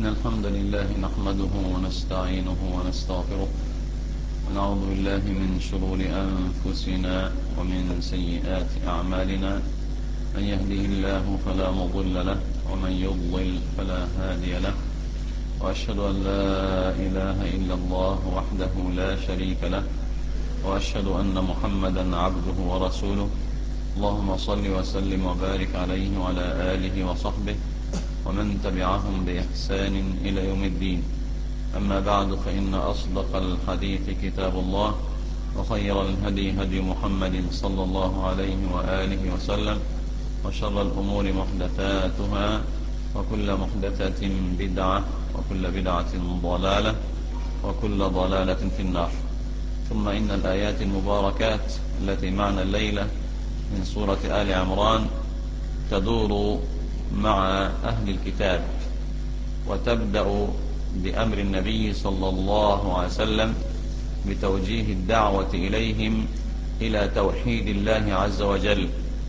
إن الحمد لله نحمده ونستعينه ونستغفره ونعوذ بالله من شرور أنفسنا ومن سيئات أعمالنا من يهده الله فلا مضل له ومن يضلل فلا هادي له وأشهد أن لا إله إلا الله وحده لا شريك له وأشهد أن محمدا عبده ورسوله اللهم صل وسلم وبارك عليه وعلى آله وصحبه ومن تبعهم بإحسان إلى يوم الدين أما بعد فإن أصدق الحديث كتاب الله وخير الهدي هدي محمد صلى الله عليه وآله وسلم وشر الأمور محدثاتها وكل محدثة بدعة وكل بدعة ضلالة وكل ضلالة في النار ثم إن الآيات المباركات التي معنا الليلة من سورة آل عمران تدور مع أهل الكتاب وتبدأ بأمر النبي صلى الله عليه وسلم بتوجيه الدعوة إليهم إلى توحيد الله عز وجل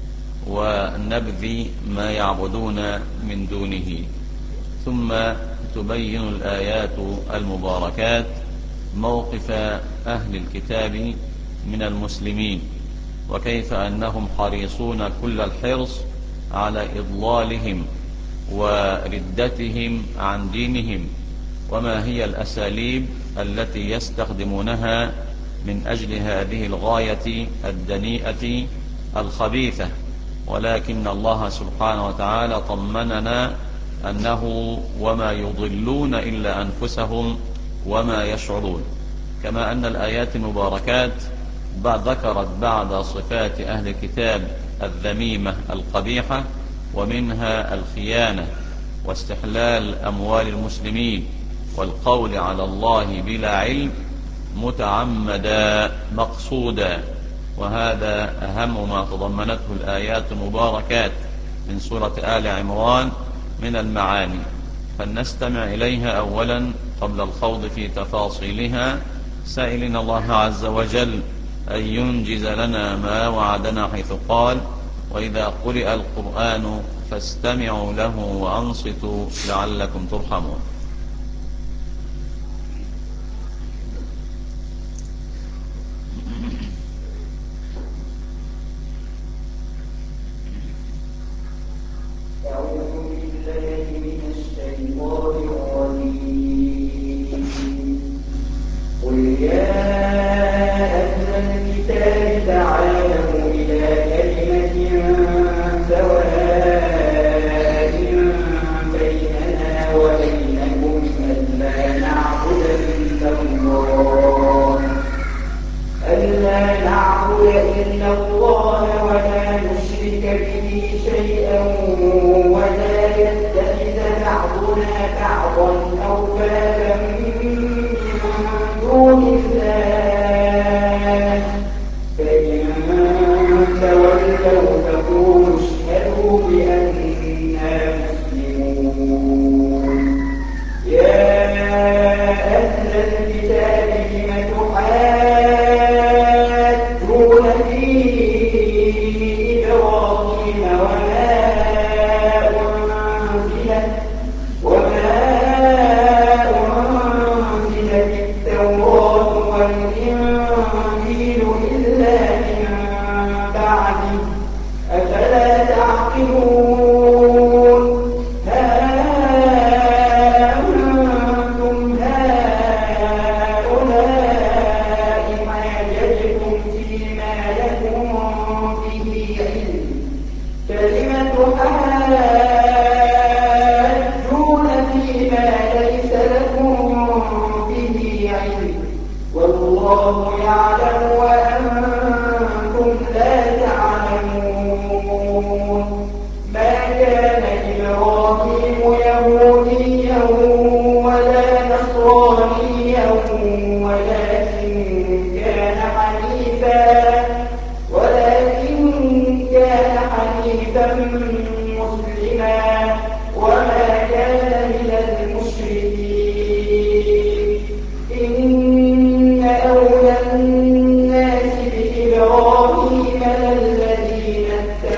ونبذ ما يعبدون من دونه ثم تبين الآيات المباركات موقف أهل الكتاب من المسلمين وكيف أنهم حريصون كل الحرص على إضلالهم وردتهم عن دينهم وما هي الأساليب التي يستخدمونها من أجل هذه الغاية الدنيئة الخبيثة ولكن الله سبحانه وتعالى طمننا أنه وما يضلون إلا أنفسهم وما يشعرون كما أن الآيات المباركات بعد ذكرت بعد صفات أهل الكتاب الذميمة القبيحة ومنها الخيانة واستحلال أموال المسلمين والقول على الله بلا علم متعمدا مقصودا وهذا أهم ما تضمنته الآيات المباركات من سورة آل عمران من المعاني فلنستمع إليها أولا قبل الخوض في تفاصيلها سائلين الله عز وجل أن ينجز لنا ما وعدنا حيث قال وإذا قرئ القرآن فاستمعوا له وأنصتوا لعلكم ترحمون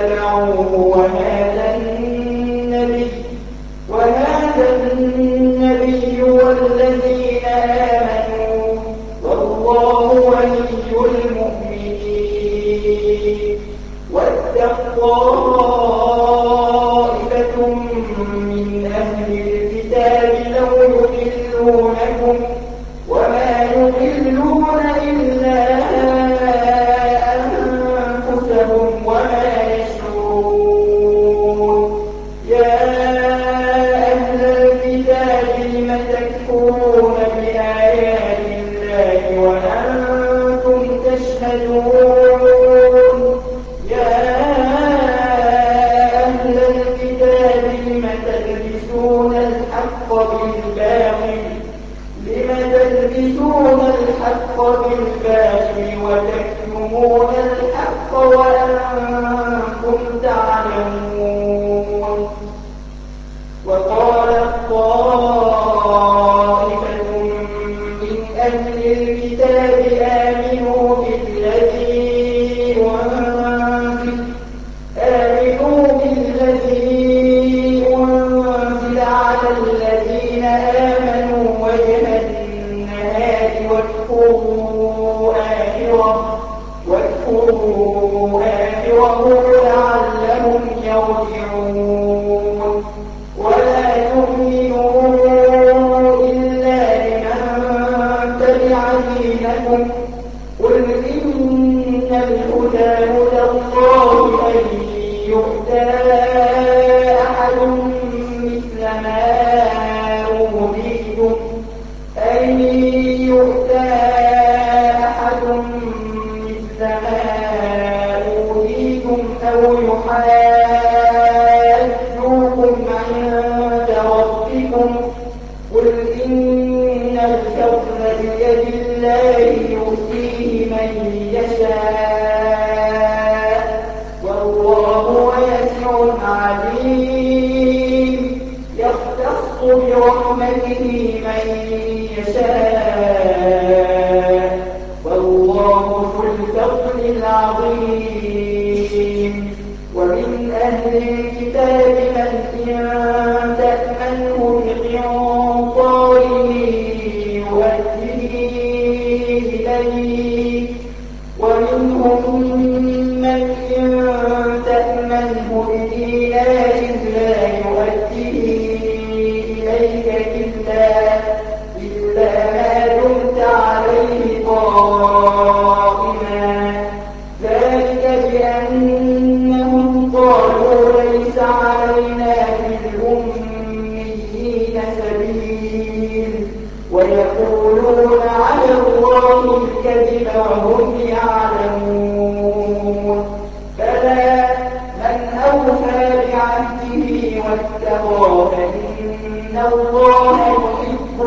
وهذا النبي وهذا النبي بالباطل لم تلبسون الحق بالباطل وتكتمون الحق وأنتم تعلمون وقال طائفة من أهل الكتاب آمنوا بالذي أنزل آمنوا بالذي أنزل على الذين آمنوا وجه النهار واكفروا آخره واكفروا آخره لعلهم يرجعون ولا تؤمنوا إلا لمن تبع دينكم قل إن الهدى هدى الله أن يؤتى أحد مثل ما أوتيتم أن يؤتى أحد مثل ما أوتيتم أو يحاجوكم عند ربكم قل إن الفضل بيد الله يؤتيه من يشاء والله واسع عليم يختص برحمته من يشاء والله ذو الفضل العظيم ومن أهل الكتاب من إن تأمنه بقنطار يؤديه إليك ومنهم من إن تأمنه بدينار لا يؤديه إليك إلا إلا ما دمت عليه قائما ذلك بأنهم قالوا ليس علينا في الأميين سبيل ويقولون على الله الكذب وهم يعلمون بلى من أوفى بعهده واتقى فإن الله يحب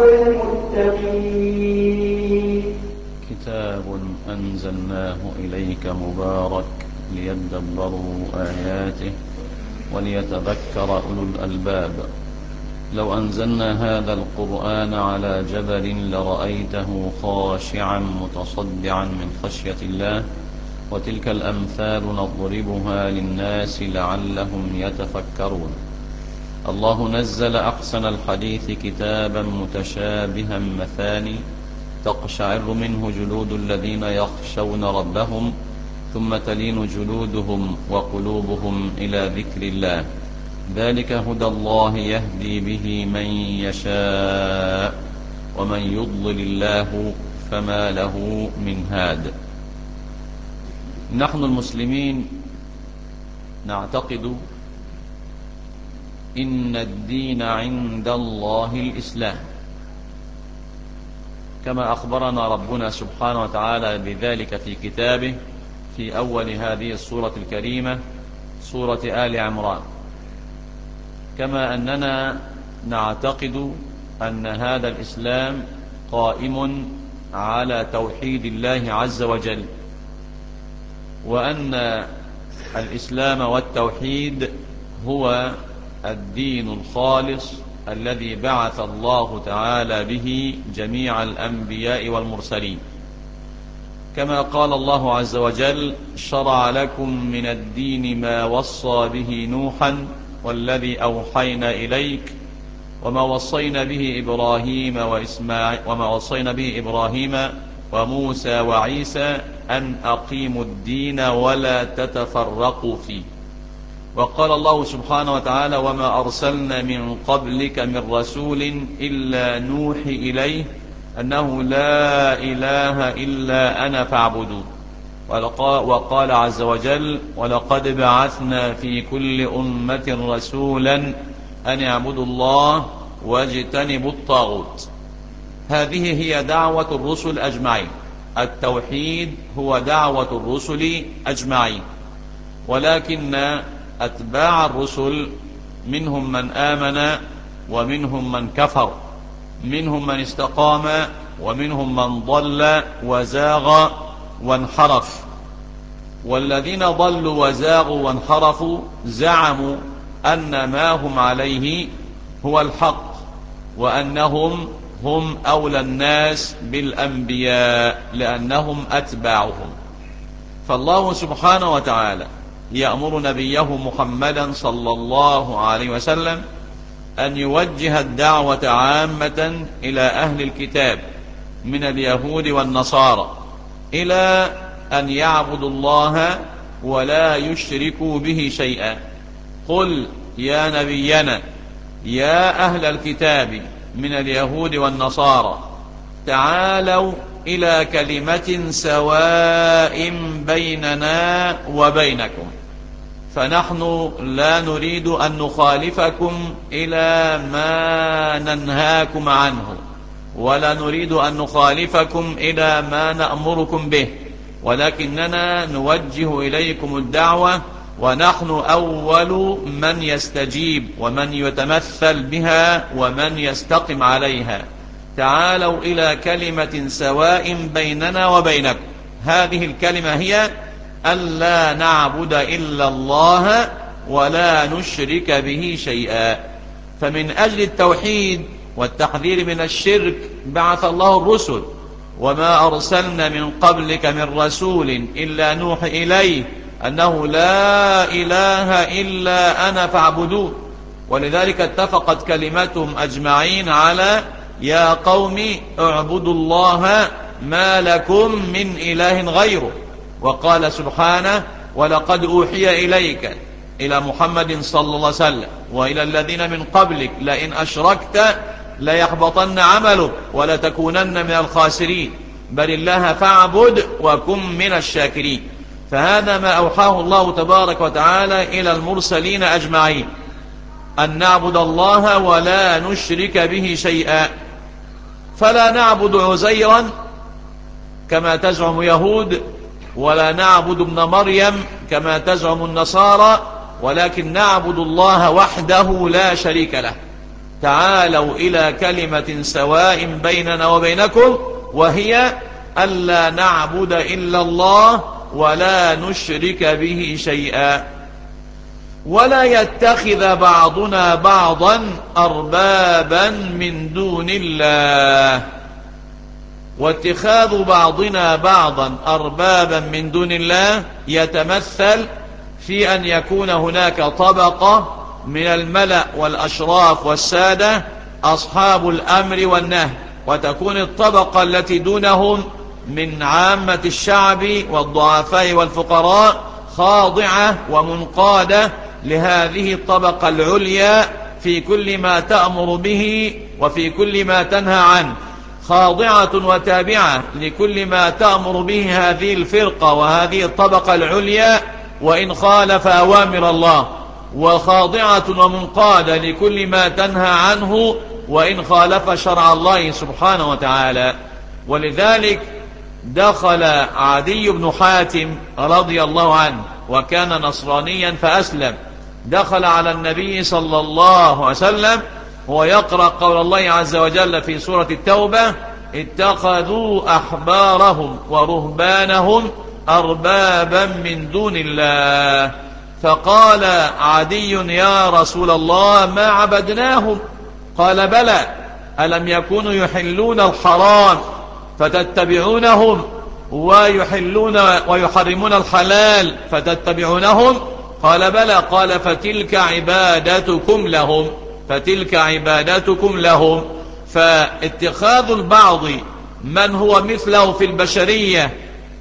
المتقين كتاب أنزلناه إليك مبارك ليدبروا آياته وليتذكر أولو الألباب لو أنزلنا هذا القرآن على جبل لرأيته خاشعا متصدعا من خشية الله وتلك الأمثال نضربها للناس لعلهم يتفكرون الله نزل أحسن الحديث كتابا متشابها مثاني تقشعر منه جلود الذين يخشون ربهم ثم تلين جلودهم وقلوبهم إلى ذكر الله ذلك هدى الله يهدي به من يشاء ومن يضلل الله فما له من هاد نحن المسلمين نعتقد إن الدين عند الله الإسلام كما أخبرنا ربنا سبحانه وتعالى بذلك في كتابه في أول هذه السورة الكريمة سورة آل عمران كما أننا نعتقد أن هذا الإسلام قائم على توحيد الله عز وجل وأن الإسلام والتوحيد هو الدين الخالص الذي بعث الله تعالى به جميع الأنبياء والمرسلين كما قال الله عز وجل شرع لكم من الدين ما وصى به نوحا والذي أوحينا إليك وما وصينا به إبراهيم وإسماعيل وما وصينا به إبراهيم وموسى وعيسى أن أقيموا الدين ولا تتفرقوا فيه وقال الله سبحانه وتعالى وما أرسلنا من قبلك من رسول إلا نوحي إليه أنه لا إله إلا أنا فاعبدون وقال عز وجل ولقد بعثنا في كل أمة رسولا أن يعبدوا الله واجتنبوا الطاغوت هذه هي دعوة الرسل أجمعين التوحيد هو دعوة الرسل أجمعين ولكن أتباع الرسل منهم من آمن ومنهم من كفر منهم من استقام ومنهم من ضل وزاغ وانحرف والذين ضلوا وزاغوا وانحرفوا زعموا أن ما هم عليه هو الحق وأنهم هم أولى الناس بالأنبياء لأنهم أتباعهم فالله سبحانه وتعالى يأمر نبيه محمدا صلى الله عليه وسلم أن يوجه الدعوة عامة إلى أهل الكتاب من اليهود والنصارى إلى أن يعبدوا الله ولا يشركوا به شيئا قل يا نبينا يا أهل الكتاب من اليهود والنصارى تعالوا إلى كلمة سواء بيننا وبينكم فنحن لا نريد أن نخالفكم إلى ما ننهاكم عنه ولا نريد أن نخالفكم إلى ما نأمركم به ولكننا نوجه إليكم الدعوة ونحن أول من يستجيب ومن يتمثل بها ومن يستقم عليها تعالوا إلى كلمة سواء بيننا وبينكم هذه الكلمة هي ألا نعبد إلا الله ولا نشرك به شيئا فمن أجل التوحيد والتحذير من الشرك بعث الله الرسل وما أرسلنا من قبلك من رسول إلا نوح إليه أنه لا إله إلا أنا فاعبدون ولذلك اتفقت كلمتهم أجمعين على يا قوم اعبدوا الله ما لكم من إله غيره وقال سبحانه ولقد أوحي إليك إلى محمد صلى الله عليه وسلم وإلى الذين من قبلك لئن أشركت ليحبطن عملك ولتكونن من الخاسرين بل الله فاعبد وكن من الشاكرين فهذا ما أوحاه الله تبارك وتعالى إلى المرسلين أجمعين أن نعبد الله ولا نشرك به شيئا فلا نعبد عزيرا كما تزعم يهود ولا نعبد ابن مريم كما تزعم النصارى ولكن نعبد الله وحده لا شريك له تعالوا إلى كلمة سواء بيننا وبينكم وهي ألا نعبد إلا الله ولا نشرك به شيئا ولا يتخذ بعضنا بعضا أربابا من دون الله واتخاذ بعضنا بعضا أربابا من دون الله يتمثل في أن يكون هناك طبقة من الملأ والأشراف والسادة أصحاب الأمر والنهي وتكون الطبقة التي دونهم من عامة الشعب والضعفاء والفقراء خاضعة ومنقادة لهذه الطبقة العليا في كل ما تأمر به وفي كل ما تنهى عنه خاضعة وتابعة لكل ما تأمر به هذه الفرقة وهذه الطبقة العليا وإن خالف أوامر الله وخاضعة ومنقادة لكل ما تنهى عنه وإن خالف شرع الله سبحانه وتعالى ولذلك دخل عدي بن حاتم رضي الله عنه وكان نصرانيا فأسلم دخل على النبي صلى الله عليه وسلم ويقرأ قول الله عز وجل في سورة التوبة اتخذوا أحبارهم ورهبانهم أربابا من دون الله فقال عدي يا رسول الله ما عبدناهم قال بلى ألم يكونوا يحلون الحرام فتتبعونهم ويحلون ويحرمون الحلال فتتبعونهم قال بلى قال فتلك عبادتكم لهم فتلك عبادتكم لهم فاتخاذ البعض من هو مثله في البشرية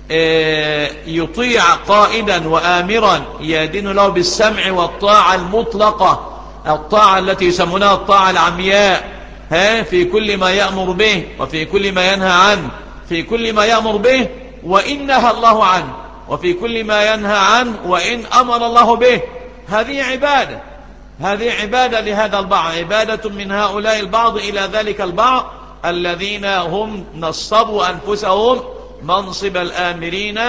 آه، يطيع قائدا وآمرا يدين له بالسمع والطاعة المطلقة الطاعة التي يسمونها الطاعة العمياء ها في كل ما يأمر به وفي كل ما ينهى عنه في كل ما يأمر به وإن نهى الله عنه وفي كل ما ينهى عنه وإن أمر الله به هذه عبادة هذه عبادة لهذا البعض عبادة من هؤلاء البعض إلى ذلك البعض الذين هم نصبوا أنفسهم منصب الآمرين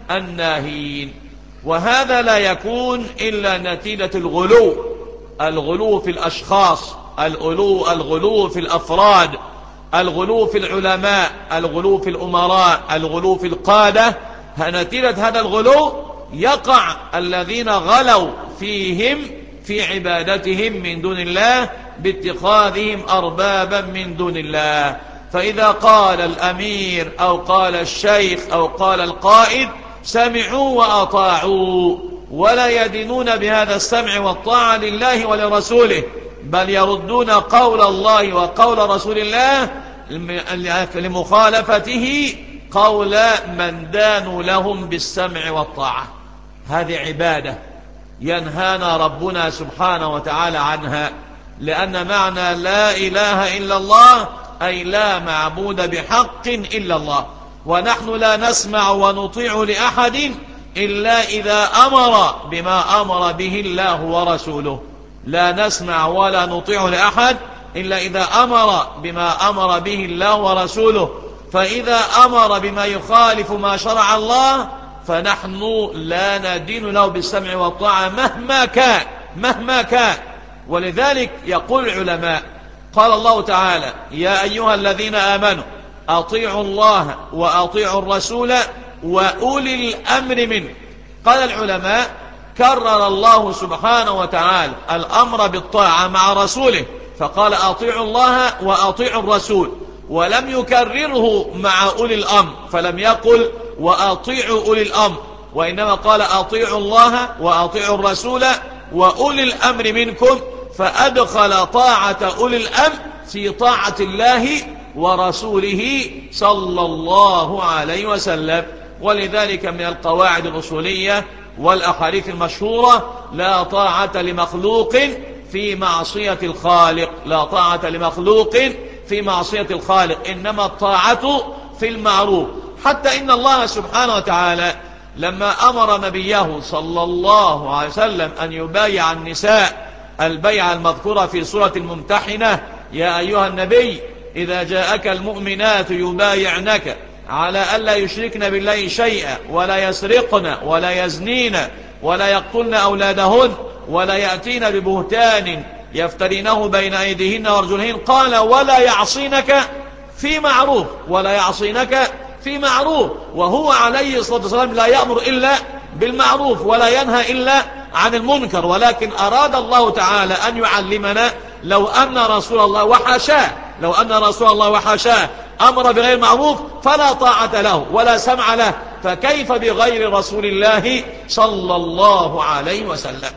الناهين وهذا لا يكون إلا نتيجة الغلو الغلو في الأشخاص الغلو, الغلو في الأفراد الغلو في العلماء الغلو في الأمراء الغلو في القادة نتيجة هذا الغلو يقع الذين غلوا فيهم في عبادتهم من دون الله باتخاذهم أربابا من دون الله فإذا قال الأمير أو قال الشيخ أو قال القائد سمعوا وأطاعوا ولا يدينون بهذا السمع والطاعة لله ولرسوله بل يردون قول الله وقول رسول الله لمخالفته قول من دانوا لهم بالسمع والطاعة هذه عبادة ينهانا ربنا سبحانه وتعالى عنها لأن معنى لا إله إلا الله أي لا معبود بحق إلا الله ونحن لا نسمع ونطيع لأحد إلا إذا أمر بما أمر به الله ورسوله لا نسمع ولا نطيع لأحد إلا إذا أمر بما أمر به الله ورسوله فإذا أمر بما يخالف ما شرع الله فنحن لا ندين له بالسمع والطاعة مهما كان مهما كان ولذلك يقول العلماء قال الله تعالى يا أيها الذين آمنوا أطيعوا الله وأطيعوا الرسول وأولي الأمر منه قال العلماء كرر الله سبحانه وتعالى الأمر بالطاعة مع رسوله فقال أطيعوا الله وأطيعوا الرسول ولم يكرره مع أولي الأمر فلم يقل وأطيعوا أولي الأمر وإنما قال أطيعوا الله وأطيعوا الرسول وأولي الأمر منكم فأدخل طاعة أولي الأمر في طاعة الله ورسوله صلى الله عليه وسلم ولذلك من القواعد الأصولية والأحاديث المشهورة لا طاعة لمخلوق في معصية الخالق لا طاعة لمخلوق في معصية الخالق إنما الطاعة في المعروف حتى إن الله سبحانه وتعالى لما أمر نبيه صلى الله عليه وسلم أن يبايع النساء البيع المذكورة في سورة الممتحنة يا أيها النبي إذا جاءك المؤمنات يبايعنك على ألا يشركن بالله شيئا ولا يسرقن ولا يزنين ولا يقتلن أولادهن ولا يأتين ببهتان يفترينه بين أيديهن وارجلهن قال ولا يعصينك في معروف ولا يعصينك في معروف وهو عليه الصلاة والسلام لا يأمر إلا بالمعروف ولا ينهى إلا عن المنكر ولكن أراد الله تعالى أن يعلمنا لو أن رسول الله وحاشاه لو أن رسول الله وحاشاه أمر بغير معروف فلا طاعة له ولا سمع له فكيف بغير رسول الله صلى الله عليه وسلم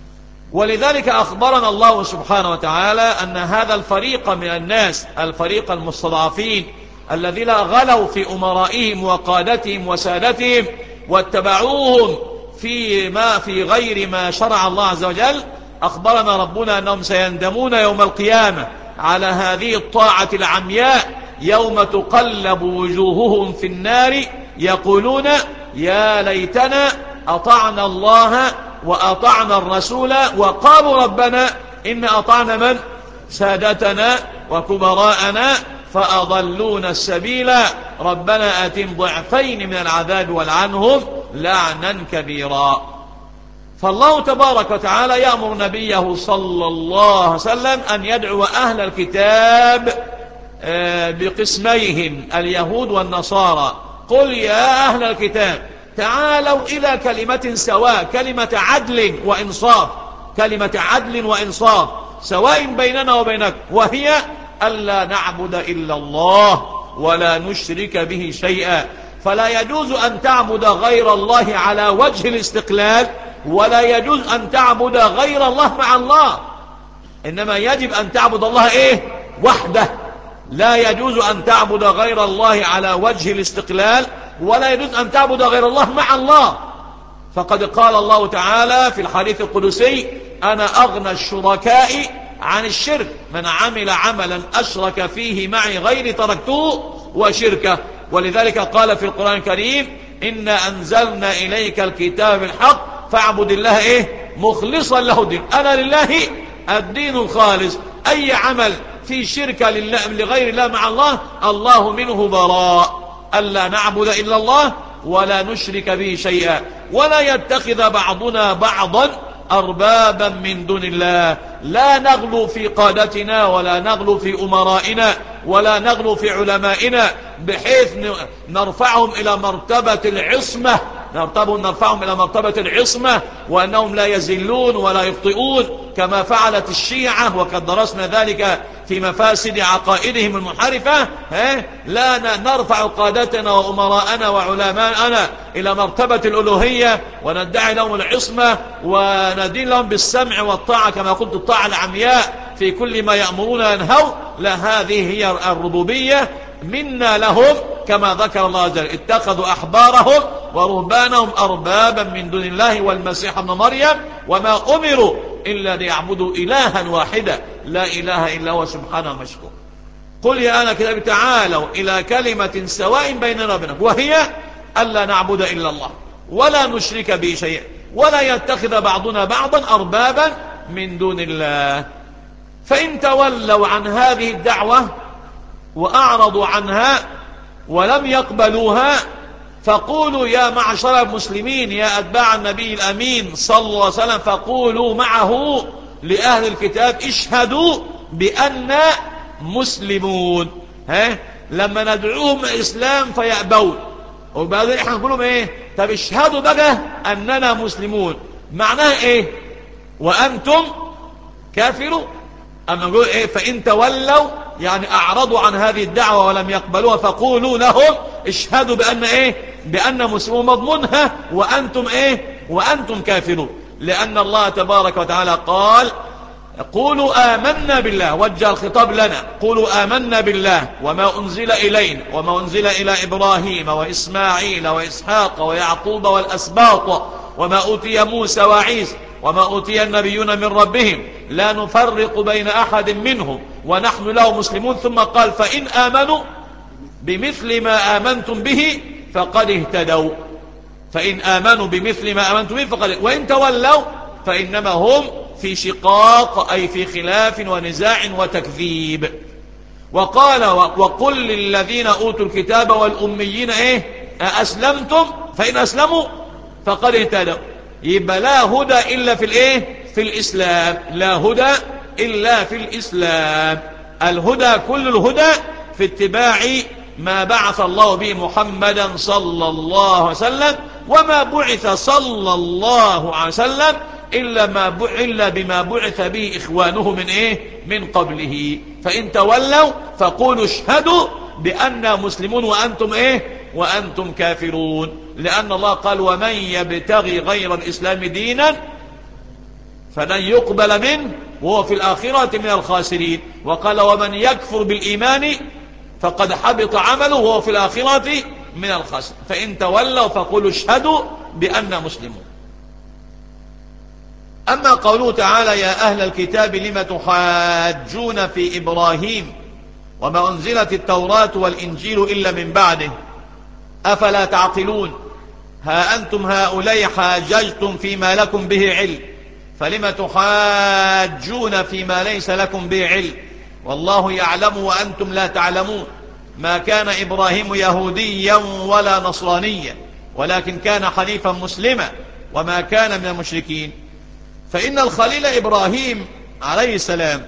ولذلك أخبرنا الله سبحانه وتعالى أن هذا الفريق من الناس الفريق المستضعفين الذين غلوا في أمرائهم وقادتهم وسادتهم واتبعوهم في ما في غير ما شرع الله عز وجل أخبرنا ربنا أنهم سيندمون يوم القيامة على هذه الطاعة العمياء يوم تقلب وجوههم في النار يقولون يا ليتنا أطعنا الله وأطعنا الرسول وقالوا ربنا إن أطعنا من سادتنا وكبراءنا فأضلون السبيل ربنا أتم ضعفين من العذاب والعنهم لعنا كبيرا فالله تبارك وتعالى يأمر نبيه صلى الله عليه وسلم أن يدعو أهل الكتاب آه، بقسميهم اليهود والنصارى قل يا أهل الكتاب تعالوا إلى كلمة سواء كلمة عدل وإنصاف كلمة عدل وإنصاف سواء بيننا وبينك وهي ألا نعبد إلا الله ولا نشرك به شيئا فلا يجوز أن تعبد غير الله على وجه الاستقلال ولا يجوز أن تعبد غير الله مع الله إنما يجب أن تعبد الله إيه وحده لا يجوز أن تعبد غير الله على وجه الاستقلال ولا يجوز أن تعبد غير الله مع الله فقد قال الله تعالى في الحديث القدسي أنا أغنى الشركاء عن الشرك من عمل عملا أشرك فيه معي غير تركته وشركه ولذلك قال في القرآن الكريم إنا أنزلنا إليك الكتاب بالحق فاعبد الله إيه مخلصا له الدين أنا لله الدين الخالص أي عمل في شركة لله لغير الله مع الله الله منه براء ألا نعبد إلا الله ولا نشرك به شيئا ولا يتخذ بعضنا بعضا أربابا من دون الله لا نغلو في قادتنا ولا نغلو في أمرائنا ولا نغلو في علمائنا بحيث نرفعهم إلى مرتبة العصمة نرفعهم إلى مرتبة العصمة وأنهم لا يزلون ولا يخطئون كما فعلت الشيعة وقد درسنا ذلك في مفاسد عقائدهم المنحرفة لا نرفع قادتنا وأمراءنا وعلماءنا إلى مرتبة الألوهية وندعي لهم العصمة وندين لهم بالسمع والطاعة كما قلت الطاعة العمياء في كل ما يأمرون ينهوا لا هذه هي الربوبية منا لهم كما ذكر الله عز وجل اتخذوا أحبارهم ورهبانهم أربابا من دون الله والمسيح ابن مريم وما أمروا إلا ليعبدوا إلها واحدا لا إله إلا هو سبحانه مشكور قل يا أنا كتاب تعالوا إلى كلمة سواء بيننا وبينكم وهي ألا نعبد إلا الله ولا نشرك به شيئا ولا يتخذ بعضنا بعضا أربابا من دون الله فإن تولوا عن هذه الدعوة وأعرضوا عنها ولم يقبلوها فقولوا يا معشر المسلمين يا أتباع النبي الأمين صلى الله عليه وسلم فقولوا معه لأهل الكتاب اشهدوا بأن مسلمون ها لما ندعوهم الإسلام فيأبون وبعدين احنا نقول لهم ايه طب اشهدوا بقى أننا مسلمون معناها ايه وأنتم كافروا أما نقول ايه فإن تولوا يعني أعرضوا عن هذه الدعوة ولم يقبلوها فقولوا لهم اشهدوا بأن ايه بأن مسلمون مضمونها وأنتم ايه وأنتم كافرون لأن الله تبارك وتعالى قال قولوا آمنا بالله وجه الخطاب لنا قولوا آمنا بالله وما أنزل إلينا وما أنزل إلى إبراهيم وإسماعيل وإسحاق ويعقوب والأسباط وما أوتي موسى وعيسى وما أوتي النبيون من ربهم لا نفرق بين أحد منهم ونحن له مسلمون ثم قال فإن آمنوا بمثل ما آمنتم به فقد اهتدوا فإن آمنوا بمثل ما آمنتم به فقد وإن تولوا فإنما هم في شقاق أي في خلاف ونزاع وتكذيب وقال وقل للذين أوتوا الكتاب والأميين إيه أسلمتم فإن أسلموا فقد اهتدوا يبقى لا هدى إلا في الإيه في الإسلام لا هدى إلا في الإسلام الهدى كل الهدى في اتباع ما بعث الله به محمدا صلى الله عليه وسلم وما بعث صلى الله عليه وسلم إلا, ما إلا بما بعث به إخوانه من إيه من قبله فإن تولوا فقولوا اشهدوا بأننا مسلمون وأنتم إيه وأنتم كافرون لأن الله قال ومن يبتغي غير الإسلام دينا فلن يقبل منه وهو في الآخرة من الخاسرين وقال ومن يكفر بالإيمان فقد حبط عمله وهو في الآخرة من الخاسرين فإن تولوا فقولوا اشهدوا بأننا مسلمون أما قوله تعالى يا أهل الكتاب لم تحاجون في إبراهيم وما أنزلت التوراة والإنجيل إلا من بعده أفلا تعقلون ها أنتم هؤلاء حاججتم فيما لكم به علم فلم تحاجون فيما ليس لكم به علم والله يعلم وأنتم لا تعلمون ما كان إبراهيم يهوديا ولا نصرانيا ولكن كان حنيفا مسلما وما كان من المشركين فإن الخليل إبراهيم عليه السلام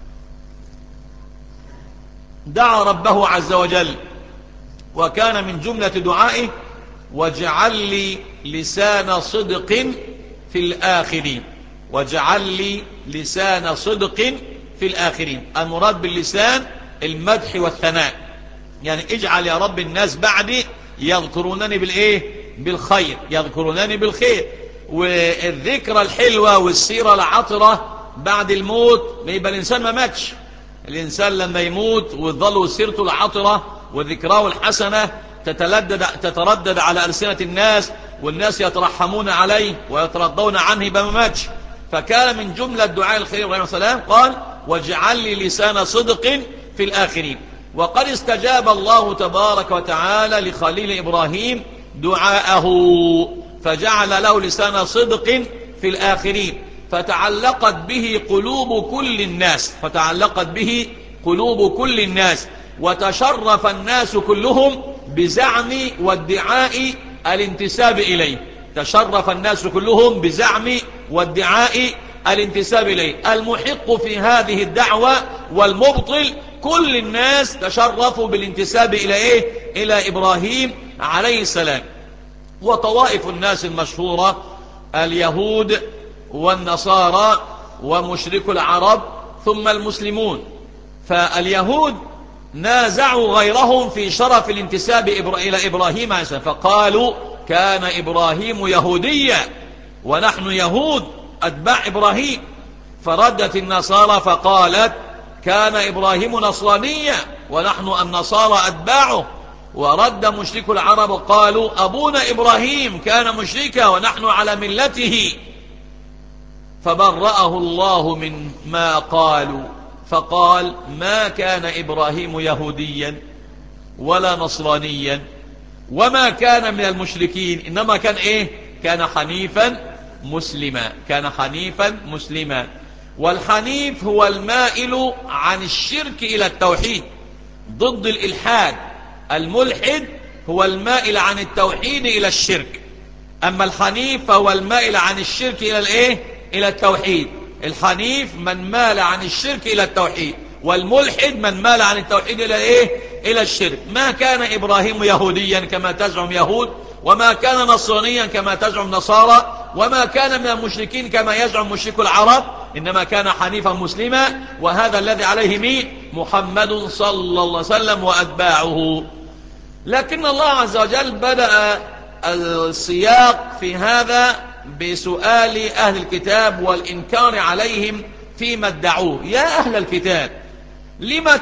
دعا ربه عز وجل وكان من جملة دعائه واجعل لي لسان صدق في الآخرين واجعل لي لسان صدق في الآخرين المراد باللسان المدح والثناء يعني اجعل يا رب الناس بعدي يذكرونني بالإيه بالخير يذكرونني بالخير والذكرى الحلوة والسيرة العطرة بعد الموت ما يبقى الإنسان ما ماتش الإنسان لما يموت وتظل سيرته العطرة وذكراه الحسنة تتلدد تتردد على ألسنة الناس والناس يترحمون عليه ويترضون عنه بما ماتش فكان من جملة دعاء الخير عليه السلام قال واجعل لي لسان صدق في الآخرين وقد استجاب الله تبارك وتعالى لخليل إبراهيم دعاءه فجعل له لسان صدق في الآخرين فتعلقت به قلوب كل الناس فتعلقت به قلوب كل الناس وتشرف الناس كلهم بزعم وادعاء الانتساب إليه تشرف الناس كلهم بزعم وادعاء الانتساب إليه المحق في هذه الدعوة والمبطل كل الناس تشرفوا بالانتساب إلى إيه إلى إبراهيم عليه السلام وطوائف الناس المشهورة اليهود والنصارى ومشرك العرب ثم المسلمون فاليهود نازعوا غيرهم في شرف الانتساب إلى إبراهيم عليه السلام فقالوا كان إبراهيم يهوديا ونحن يهود أتباع إبراهيم فردت النصارى فقالت كان إبراهيم نصرانيا ونحن النصارى أتباعه ورد مشرك العرب قالوا أبونا إبراهيم كان مشركا ونحن على ملته فبرأه الله من ما قالوا فقال ما كان إبراهيم يهوديا ولا نصرانيا وما كان من المشركين إنما كان إيه كان حنيفا مسلما كان حنيفا مسلما والحنيف هو المائل عن الشرك إلى التوحيد ضد الإلحاد الملحد هو المائل عن التوحيد إلى الشرك أما الحنيف فهو المائل عن الشرك إلى الإيه إلى التوحيد الحنيف من مال عن الشرك إلى التوحيد والملحد من مال عن التوحيد إلى إيه إلى الشرك ما كان إبراهيم يهوديا كما تزعم يهود وما كان نصرانيا كما تزعم نصارى وما كان من المشركين كما يزعم مشرك العرب إنما كان حنيفا مسلما وهذا الذي عليه مين محمد صلى الله عليه وسلم وأتباعه لكن الله عز وجل بدأ السياق في هذا بسؤال أهل الكتاب والإنكار عليهم فيما ادعوه يا أهل الكتاب لم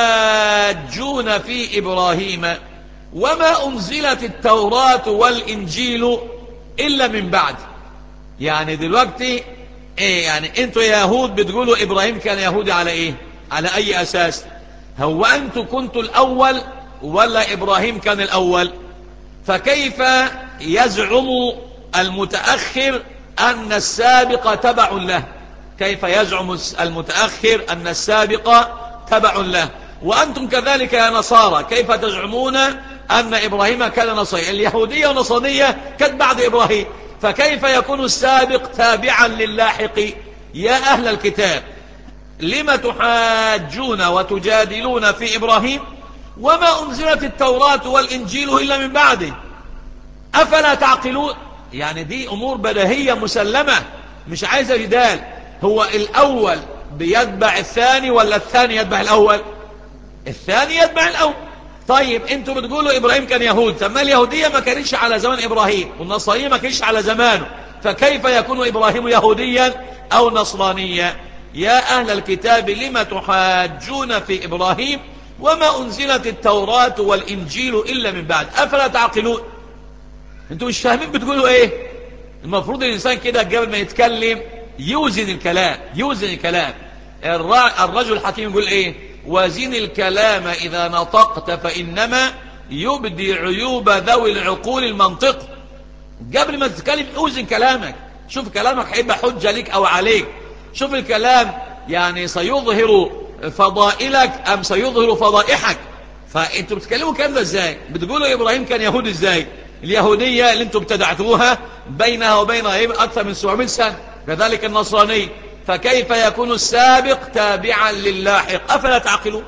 تحاجون في إبراهيم وما أنزلت التوراة والإنجيل إلا من بعد يعني دلوقتي إيه يعني أنتوا يا يهود بتقولوا إبراهيم كان يهودي على إيه على أي أساس هو أنتوا كنتوا الأول ولا إبراهيم كان الأول فكيف يزعم المتأخر أن السابق تبع له كيف يزعم المتأخر أن السابق تبع له وأنتم كذلك يا نصارى كيف تزعمون أن إبراهيم كان نصري اليهودية والنصرانية كانت بعد إبراهيم فكيف يكون السابق تابعا للاحق يا أهل الكتاب لم تحاجون وتجادلون في إبراهيم وما أنزلت التوراة والإنجيل إلا من بعده أفلا تعقلون يعني دي أمور بدهية مسلمة مش عايزة جدال هو الأول بيتبع الثاني ولا الثاني يتبع الأول الثاني يتبع الأول طيب انتوا بتقولوا إبراهيم كان يهود ثم اليهودية ما كانتش على زمان إبراهيم والنصرانية ما كانتش على زمانه فكيف يكون إبراهيم يهوديا أو نصرانيا يا أهل الكتاب لم تحاجون في إبراهيم وما أنزلت التوراة والإنجيل إلا من بعد أفلا تعقلون انتوا مش فاهمين بتقولوا ايه المفروض الإنسان كده قبل ما يتكلم يوزن الكلام يوزن الكلام الرجل الحكيم يقول ايه وزن الكلام إذا نطقت فإنما يبدي عيوب ذوي العقول المنطق قبل ما تتكلم اوزن كلامك شوف كلامك هيبقى حجة لك أو عليك شوف الكلام يعني سيظهر فضائلك أم سيظهر فضائحك فانتوا بتتكلموا الكلام ده ازاي بتقولوا إبراهيم كان يهودي ازاي اليهودية اللي انتم ابتدعتوها بينها وبين أكثر من 700 سنة كذلك النصراني فكيف يكون السابق تابعا للاحق أفلا تعقلون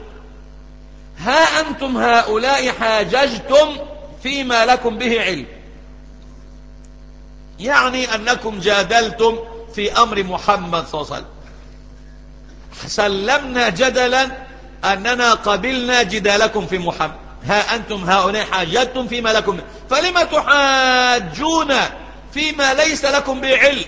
ها أنتم هؤلاء حاججتم فيما لكم به علم يعني أنكم جادلتم في أمر محمد صلى الله عليه وسلم سلمنا جدلا أننا قبلنا جدالكم في محمد ها أنتم هؤلاء حاجتم فيما لكم فلما تحاجون فيما ليس لكم بعلم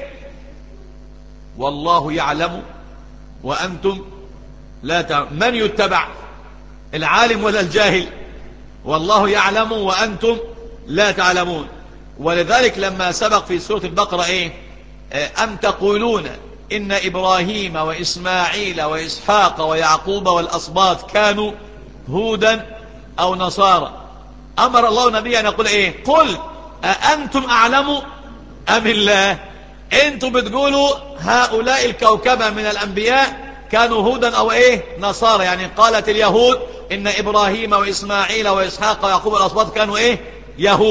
والله يعلم وأنتم لا تعلم من يتبع العالم ولا الجاهل والله يعلم وأنتم لا تعلمون ولذلك لما سبق في سورة البقرة إيه أم تقولون إن إبراهيم وإسماعيل وإسحاق ويعقوب والأصباط كانوا هودا أو نصارى أمر الله نبيا أن يقول إيه قل أأنتم أعلم أم الله أنتم بتقولوا هؤلاء الكوكبة من الأنبياء كانوا هودا أو إيه نصارى يعني قالت اليهود إن إبراهيم وإسماعيل وإسحاق ويعقوب والأصباط كانوا إيه يهودا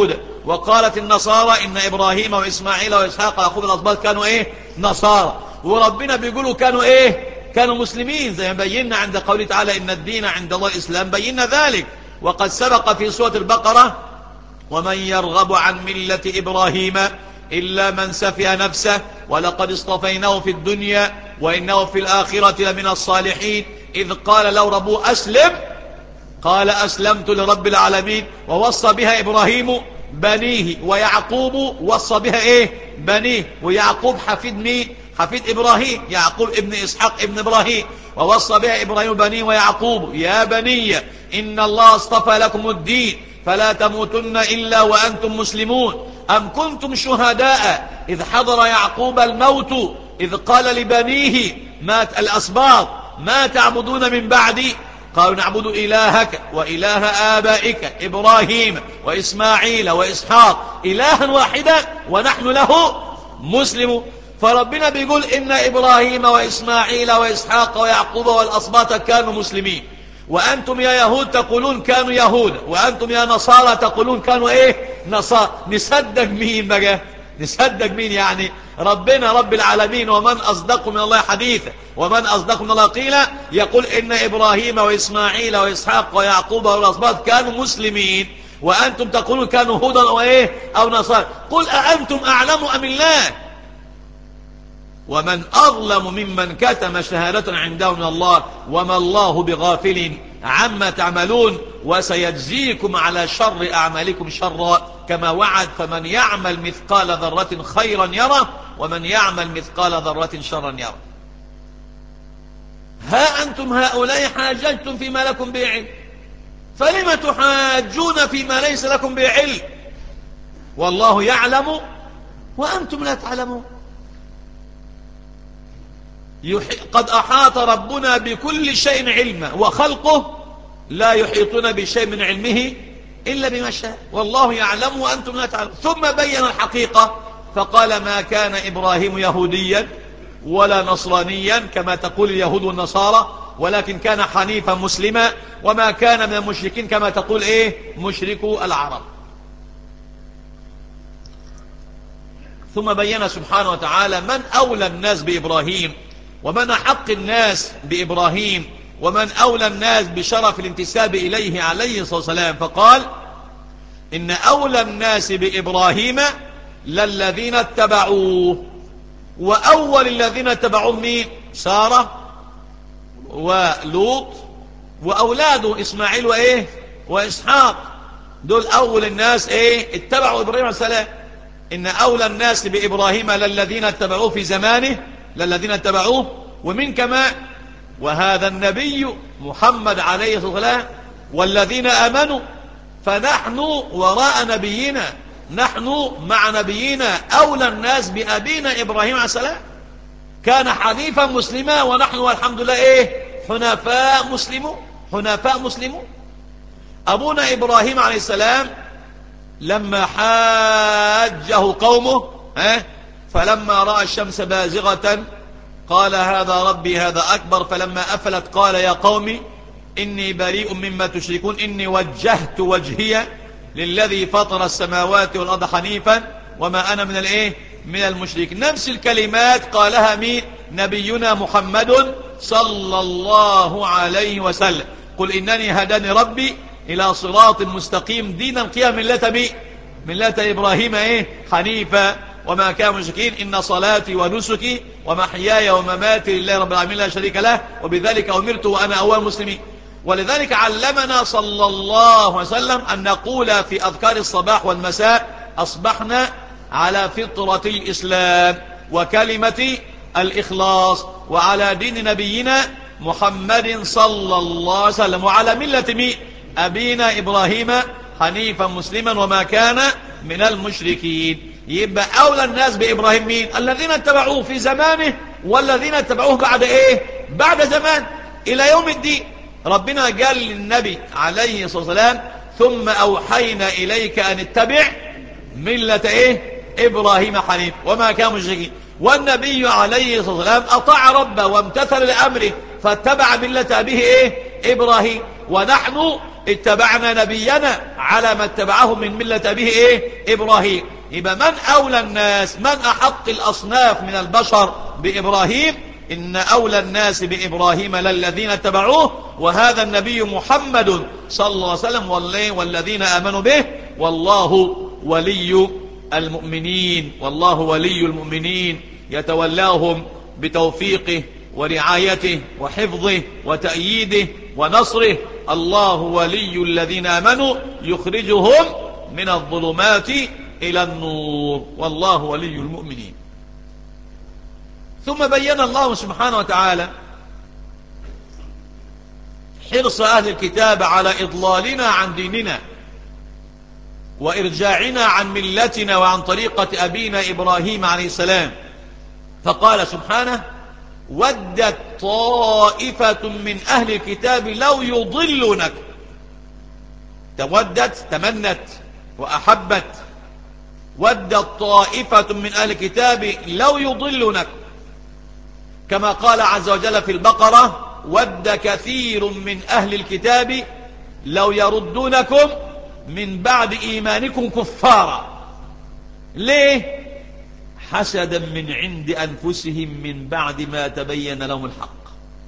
وقالت النصارى إن إبراهيم وإسماعيل وإسحاق ويعقوب الأصباط كانوا إيه نصارى وربنا بيقولوا كانوا إيه كانوا مسلمين زي ما بينا عند قوله تعالى إن الدين عند الله الإسلام بينا ذلك وقد سبق في سورة البقرة ومن يرغب عن ملة إبراهيم إلا من سفي نفسه ولقد اصطفيناه في الدنيا وإنه في الآخرة لمن الصالحين إذ قال له ربه أسلم قال أسلمت لرب العالمين ووصى بها إبراهيم بنيه ويعقوب وصى بها إيه بنيه ويعقوب حفيد مين حفيد إبراهيم يعقوب ابن إسحاق ابن إبراهيم ووصى بها إبراهيم بنيه ويعقوب يا بني إن الله اصطفى لكم الدين فلا تموتن إلا وأنتم مسلمون أم كنتم شهداء إذ حضر يعقوب الموت إذ قال لبنيه مات الأسباط ما تعبدون من بعدي قالوا نعبد إلهك وإله آبائك إبراهيم وإسماعيل وإسحاق إلها واحدا ونحن له مسلم فربنا بيقول إن إبراهيم وإسماعيل وإسحاق ويعقوب والأصباط كانوا مسلمين وأنتم يا يهود تقولون كانوا يهود وأنتم يا نصارى تقولون كانوا إيه نصارى نصدق مين بقى نصدق مين يعني ربنا رب العالمين ومن أصدق من الله حديثا ومن أصدق من الله قيلا يقول إن إبراهيم وإسماعيل وإسحاق ويعقوب والأصباط كانوا مسلمين وأنتم تقولون كانوا هودا وإيه أو نصارى قل أأنتم أعلم أم الله ومن أظلم ممن كتم شهادة عنده من الله وما الله بغافل عما تعملون وسيجزيكم على شر أعمالكم شرا كما وعد فمن يعمل مثقال ذرة خيرا يرى ومن يعمل مثقال ذرة شرا يرى ها أنتم هؤلاء حاججتم فيما لكم به علم فلم تحاجون فيما ليس لكم به علم والله يعلم وأنتم لا تعلمون قد أحاط ربنا بكل شيء علما وخلقه لا يحيطون بشيء من علمه إلا بما شاء والله يعلم وأنتم لا تعلمون ثم بين الحقيقة فقال ما كان إبراهيم يهوديا ولا نصرانيا كما تقول اليهود والنصارى ولكن كان حنيفا مسلما وما كان من المشركين كما تقول ايه مشركو العرب ثم بين سبحانه وتعالى من أولى الناس بإبراهيم ومن حق الناس بإبراهيم ومن أولى الناس بشرف الانتساب إليه عليه الصلاة والسلام فقال إن أولى الناس بإبراهيم للذين اتبعوه وأول الذين اتبعوه مين سارة ولوط وأولاده إسماعيل وإيه وإسحاق دول أول الناس إيه اتبعوا إبراهيم عليه السلام إن أولى الناس بإبراهيم للذين اتبعوه في زمانه للذين اتبعوه ومن كما وهذا النبي محمد عليه الصلاة والسلام والذين آمنوا فنحن وراء نبينا نحن مع نبينا أولى الناس بأبينا إبراهيم عليه السلام كان حنيفا مسلما ونحن والحمد لله إيه حنفاء مسلمون حنفاء مسلمون أبونا إبراهيم عليه السلام لما حاجه قومه ها فلما رأى الشمس بازغة قال هذا ربي هذا أكبر فلما أفلت قال يا قوم إني بريء مما تشركون إني وجهت وجهي للذي فطر السماوات والأرض حنيفا وما أنا من الإيه من المشرك نفس الكلمات قالها مين نبينا محمد صلى الله عليه وسلم قل إنني هداني ربي إلى صراط مستقيم دينا قيام ملة بي ملة إبراهيم إيه حنيفا وما كان مشركين إن صلاتي ونسكي ومحياي ومماتي لله رب العالمين لا شريك له وبذلك أمرت وأنا أول مسلمين ولذلك علمنا صلى الله عليه وسلم أن نقول في أذكار الصباح والمساء أصبحنا على فطرة الإسلام وكلمة الإخلاص وعلى دين نبينا محمد صلى الله عليه وسلم وعلى ملة مين أبينا إبراهيم حنيفا مسلما وما كان من المشركين يبقى أولى الناس بإبراهيم مين الذين اتبعوه في زمانه والذين اتبعوه بعد إيه بعد زمان إلى يوم الدين ربنا قال للنبي عليه الصلاة والسلام ثم أوحينا إليك أن اتبع ملة إيه إبراهيم حنيف وما كان مشركين والنبي عليه الصلاة والسلام أطاع ربه وامتثل لأمره فاتبع ملة أبيه إيه إبراهيم ونحن اتبعنا نبينا على ما اتبعهم من ملة أبيه إيه إبراهيم يبقى من أولى الناس من أحق الأصناف من البشر بإبراهيم إن أولى الناس بإبراهيم للذين اتبعوه وهذا النبي محمد صلى الله عليه وسلم والذين آمنوا به والله ولي المؤمنين والله ولي المؤمنين يتولاهم بتوفيقه ورعايته وحفظه وتأييده ونصره الله ولي الذين آمنوا يخرجهم من الظلمات إلى النور والله ولي المؤمنين ثم بين الله سبحانه وتعالى حرص أهل الكتاب على إضلالنا عن ديننا وإرجاعنا عن ملتنا وعن طريقة أبينا إبراهيم عليه السلام فقال سبحانه ودت طائفة من أهل الكتاب لو يضلونك تودت تمنت وأحبت ودت طائفة من أهل الكتاب لو يضلونك كما قال عز وجل في البقرة ود كثير من أهل الكتاب لو يردونكم من بعد إيمانكم كفارا ليه حسدا من عند أنفسهم من بعد ما تبين لهم الحق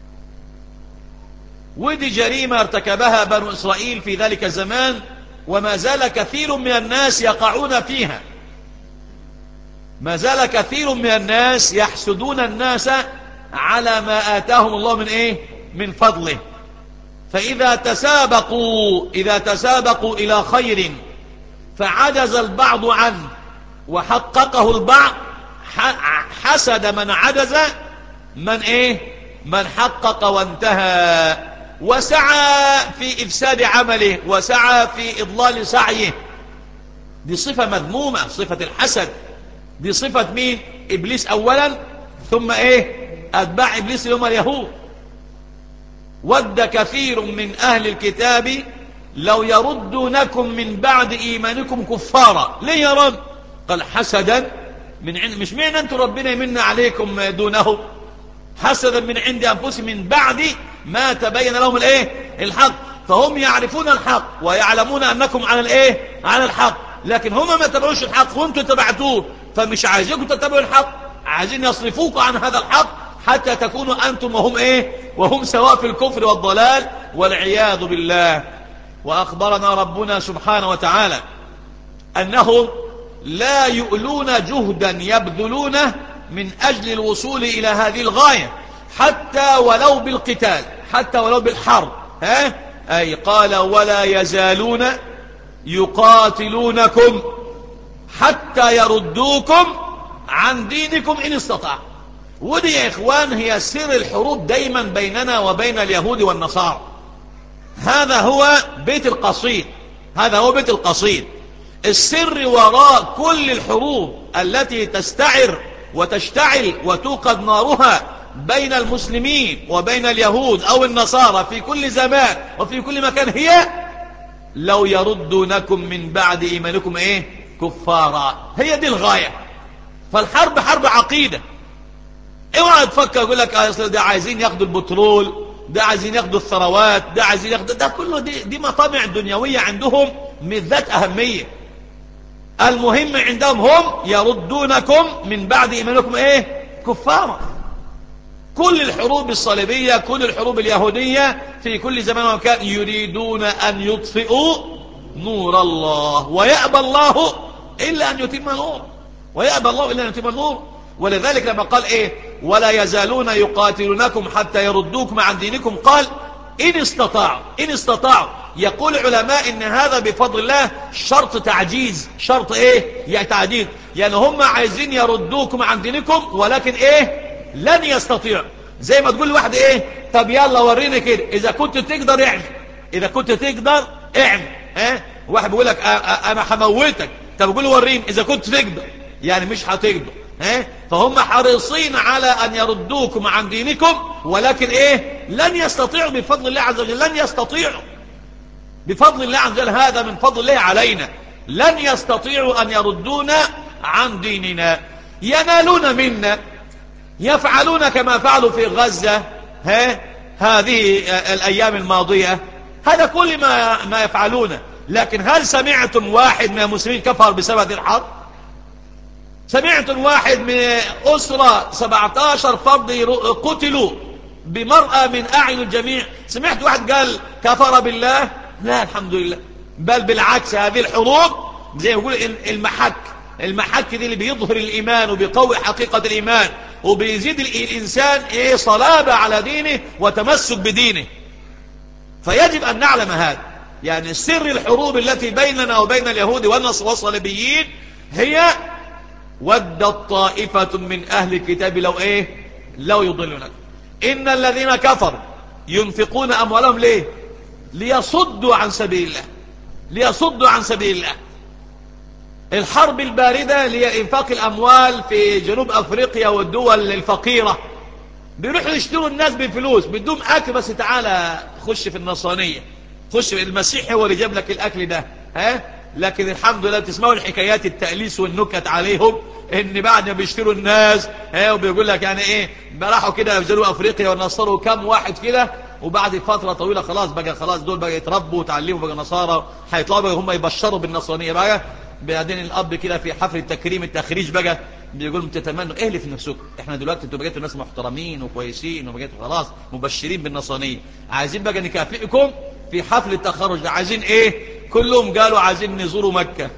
ودي جريمة ارتكبها بنو إسرائيل في ذلك الزمان وما زال كثير من الناس يقعون فيها ما زال كثير من الناس يحسدون الناس على ما آتاهم الله من إيه من فضله فإذا تسابقوا إذا تسابقوا إلى خير فعجز البعض عنه وحققه البعض حسد من عجز من ايه من حقق وانتهى وسعى في افساد عمله وسعى في اضلال سعيه دي صفة مذمومة صفة الحسد دي صفة مين ابليس اولا ثم ايه اتباع ابليس يوم اليهود ود كثير من اهل الكتاب لو يردونكم من بعد ايمانكم كفارا ليه يا رب قال حسدا من عند مش مين انتم ربنا يمن عليكم دونه حسدا من عند انفسهم من بعد ما تبين لهم الايه الحق فهم يعرفون الحق ويعلمون انكم على الايه على الحق لكن هم ما تبعوش الحق وانتم تبعتوه فمش عايزينكم تتبعوا الحق عايزين يصرفوكم عن هذا الحق حتى تكونوا انتم وهم ايه وهم سواء في الكفر والضلال والعياذ بالله واخبرنا ربنا سبحانه وتعالى انهم لا يؤلون جهدا يبذلونه من أجل الوصول إلى هذه الغاية حتى ولو بالقتال حتى ولو بالحرب ها؟ أي قال ولا يزالون يقاتلونكم حتى يردوكم عن دينكم إن استطاع ودي يا إخوان هي سر الحروب دايما بيننا وبين اليهود والنصارى هذا هو بيت القصيد هذا هو بيت القصيد السر وراء كل الحروب التي تستعر وتشتعل وتوقد نارها بين المسلمين وبين اليهود أو النصارى في كل زمان وفي كل مكان هي لو يردونكم من بعد إيمانكم إيه كفارا هي دي الغاية فالحرب حرب عقيدة اوعى تفكر يقول لك اصل ده عايزين ياخدوا البترول ده عايزين ياخدوا الثروات ده عايزين ياخدوا ده كله دي, دي مطامع دنيوية عندهم من ذات أهمية المهم عندهم هم يردونكم من بعد إيمانكم إيه كفارا كل الحروب الصليبية كل الحروب اليهودية في كل زمان ومكان يريدون أن يطفئوا نور الله ويأبى الله إلا أن يتم نور ويأبى الله إلا أن يتم النور ولذلك لما قال إيه ولا يزالون يقاتلونكم حتى يردوكم عن دينكم قال إن استطاعوا إن استطاعوا يقول علماء إن هذا بفضل الله شرط تعجيز شرط إيه يعني تعجيز يعني هم عايزين يردوكم عن دينكم ولكن إيه لن يستطيعوا زي ما تقول واحد إيه طب يلا وريني كده إذا كنت تقدر اعمل إذا كنت تقدر اعمل ها واحد بيقول لك أنا هموتك طب قول وريني إذا كنت تقدر يعني مش هتقدر ها فهم حريصين على أن يردوكم عن دينكم ولكن إيه لن يستطيعوا بفضل الله عز وجل لن يستطيعوا بفضل الله عز وجل هذا من فضل الله علينا لن يستطيعوا أن يردونا عن ديننا ينالون منا يفعلون كما فعلوا في غزة ها هذه الأيام الماضية هذا كل ما, ما يفعلونه لكن هل سمعتم واحد من المسلمين كفر بسبب هذه الحرب سمعتم واحد من أسرة 17 فرد قتلوا بمرأة من أعين الجميع سمعت واحد قال كفر بالله لا الحمد لله بل بالعكس هذه الحروب زي ما يقول المحك المحك دي اللي بيظهر الإيمان وبيقوي حقيقة الإيمان وبيزيد الإنسان إيه صلابة على دينه وتمسك بدينه فيجب أن نعلم هذا يعني سر الحروب التي بيننا وبين اليهود والصليبيين هي ودت طائفة من أهل الكتاب لو إيه لو يضلونك إن الذين كفروا ينفقون أموالهم ليه ليصدوا عن سبيل الله ليصدوا عن سبيل الله الحرب الباردة هي إنفاق الأموال في جنوب أفريقيا والدول الفقيرة بيروحوا يشتروا الناس بالفلوس بدهم أكل بس تعالى خش في النصرانية خش في المسيح هو اللي جاب لك الأكل ده ها لكن الحمد لله بتسمعوا الحكايات التأليس والنكت عليهم ان بعد ما بيشتروا الناس ها وبيقول لك يعني ايه راحوا كده في جنوب افريقيا ونصروا كام واحد كده وبعد فترة طويلة خلاص بقى خلاص دول بقى يتربوا وتعلموا بقى نصارى هيطلعوا بقى هم يبشروا بالنصرانية بقى بعدين الاب كده في حفل التكريم التخريج بقى بيقول بتتمنوا ايه اللي في نفسكم احنا دلوقتي انتوا بقيتوا ناس محترمين وكويسين وبقيتوا خلاص مبشرين بالنصرانية عايزين بقى نكافئكم في حفل التخرج ده عايزين ايه كلهم قالوا عايزين نزوروا مكة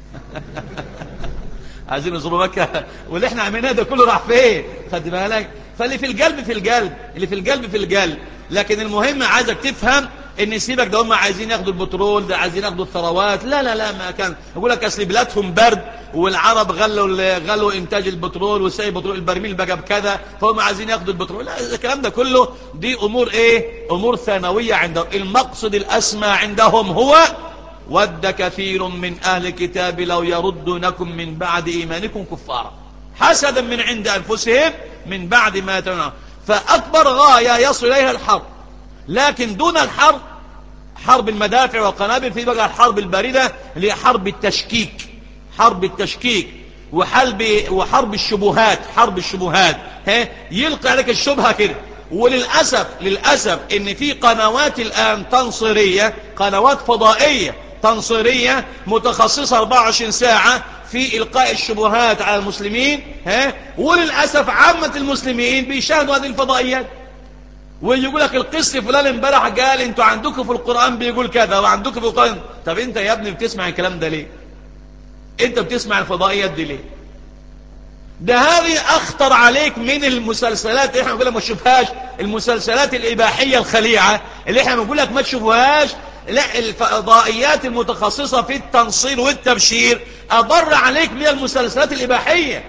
عايزين نزوروا مكة واللي احنا عملناه ده كله راح فين خد بالك فاللي في القلب في القلب اللي في القلب في القلب لكن المهم عايزك تفهم ان سيبك ده هم عايزين ياخدوا البترول ده عايزين ياخدوا الثروات لا لا لا ما كان يقول لك اصل بلادهم برد والعرب غلوا غلوا انتاج البترول وساي بترول البرميل بقى بكذا فهم عايزين ياخدوا البترول لا الكلام ده كله دي امور ايه امور ثانويه عندهم المقصد الاسمى عندهم هو ود كثير من اهل الكتاب لو يردونكم من بعد ايمانكم كفارا حسدا من عند انفسهم من بعد ما يتمنون فاكبر غايه يصل اليها الحرب لكن دون الحرب حرب المدافع والقنابل في بقى الحرب الباردة اللي هي حرب التشكيك حرب التشكيك وحرب وحرب الشبهات حرب الشبهات ها يلقي عليك الشبهة كده وللأسف للأسف ان في قنوات الآن تنصيرية قنوات فضائية تنصيرية متخصصة 24 ساعة في إلقاء الشبهات على المسلمين ها وللأسف عامة المسلمين بيشاهدوا هذه الفضائيات ويقول لك القس فلان امبارح قال انتوا عندكم في القرآن بيقول كذا وعندكم في القرآن طب انت يا ابني بتسمع الكلام ده ليه انت بتسمع الفضائيات دي ليه ده هذه اخطر عليك من المسلسلات احنا بنقول لك ما تشوفهاش المسلسلات الاباحيه الخليعه اللي احنا بنقول لك ما تشوفهاش لا الفضائيات المتخصصه في التنصير والتبشير اضر عليك من المسلسلات الاباحيه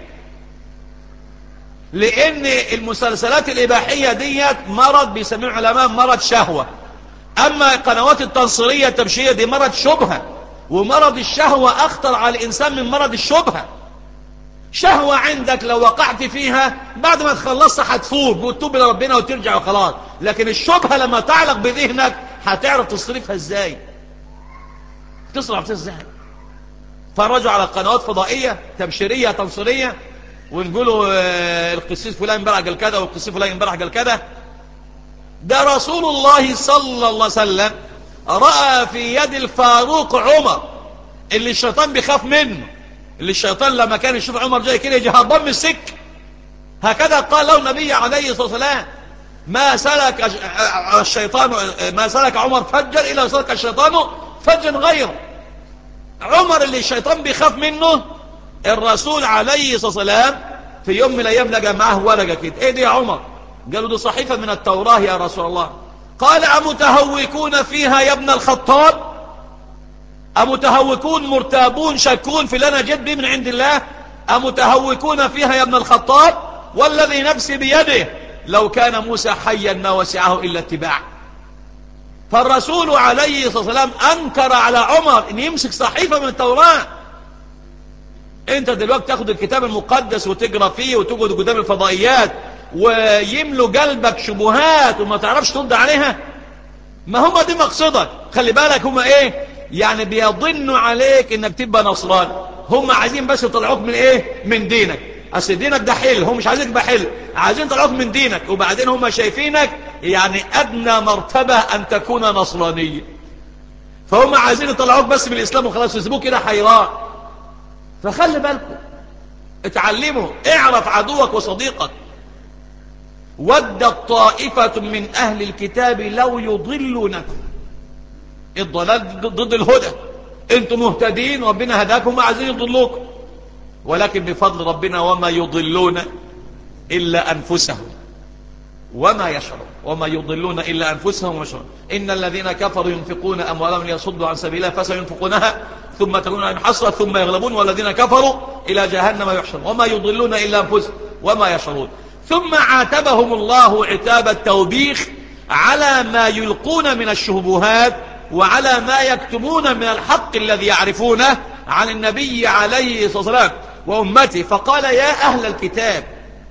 لان المسلسلات الاباحيه ديت مرض بيسموه العلماء مرض شهوه اما القنوات التنصيريه التبشيريه دي مرض شبهه ومرض الشهوه اخطر على الانسان من مرض الشبهه شهوة عندك لو وقعت فيها بعد ما تخلصت هتفوق وتتوب إلى ربنا وترجع وخلاص لكن الشبهة لما تعلق بذهنك هتعرف تصرفها ازاي تصرف ازاي فرجوا على قنوات فضائية تبشيرية تنصيرية ونقولوا القسيس فلان امبارح قال كذا والقسيس فلان امبارح قال كذا ده رسول الله صلى الله عليه وسلم رأى في يد الفاروق عمر اللي الشيطان بيخاف منه اللي الشيطان لما كان يشوف عمر جاي كده يجي هربان من السك هكذا قال له النبي عليه الصلاة والسلام ما سلك الشيطان ما سلك عمر فجر إلا سلك الشيطان فجر غيره عمر اللي الشيطان بيخاف منه الرسول عليه الصلاة والسلام في يوم من الأيام لقى معه ورقة كده ايه دي يا عمر قالوا دي صحيفة من التوراة يا رسول الله قال أمتهوكون فيها يا ابن الخطاب أمتهوكون مرتابون شكون في لنا جد من عند الله أمتهوكون فيها يا ابن الخطاب والذي نفسي بيده لو كان موسى حيا ما وسعه إلا اتباع فالرسول عليه الصلاة والسلام أنكر على عمر أن يمسك صحيفة من التوراة انت دلوقتي تاخد الكتاب المقدس وتقرا فيه وتقعد قدام الفضائيات ويملوا قلبك شبهات وما تعرفش ترد عليها ما هم دي مقصدك خلي بالك هم ايه يعني بيضنوا عليك انك تبقى نصران هم عايزين بس يطلعوك من ايه من دينك اصل دينك ده حل هم مش عايزينك بحل عايزين يطلعوك من دينك وبعدين هم شايفينك يعني ادنى مرتبة ان تكون نصرانية فهم عايزين يطلعوك بس من الإسلام وخلاص يسيبوك كده حيران فخلي بالكم اتعلموا اعرف عدوك وصديقك ودت طائفة من أهل الكتاب لو يضلونكم الضلال ضد الهدى انتم مهتدين ربنا هداكم عايزين يضلوكم ولكن بفضل ربنا وما يضلون إلا أنفسهم وما يشعرون وما يضلون إلا أنفسهم ويشعرون إن الذين كفروا ينفقون أموالهم ليصدوا عن سبيل الله فسينفقونها ثم تكون عليهم حسرة ثم يغلبون والذين كفروا إلى جهنم يحشرون وما يضلون إلا أنفسهم وما يشعرون ثم عاتبهم الله عتاب التوبيخ على ما يلقون من الشبهات وعلى ما يكتمون من الحق الذي يعرفونه عن النبي عليه الصلاة والسلام وأمته فقال يا أهل الكتاب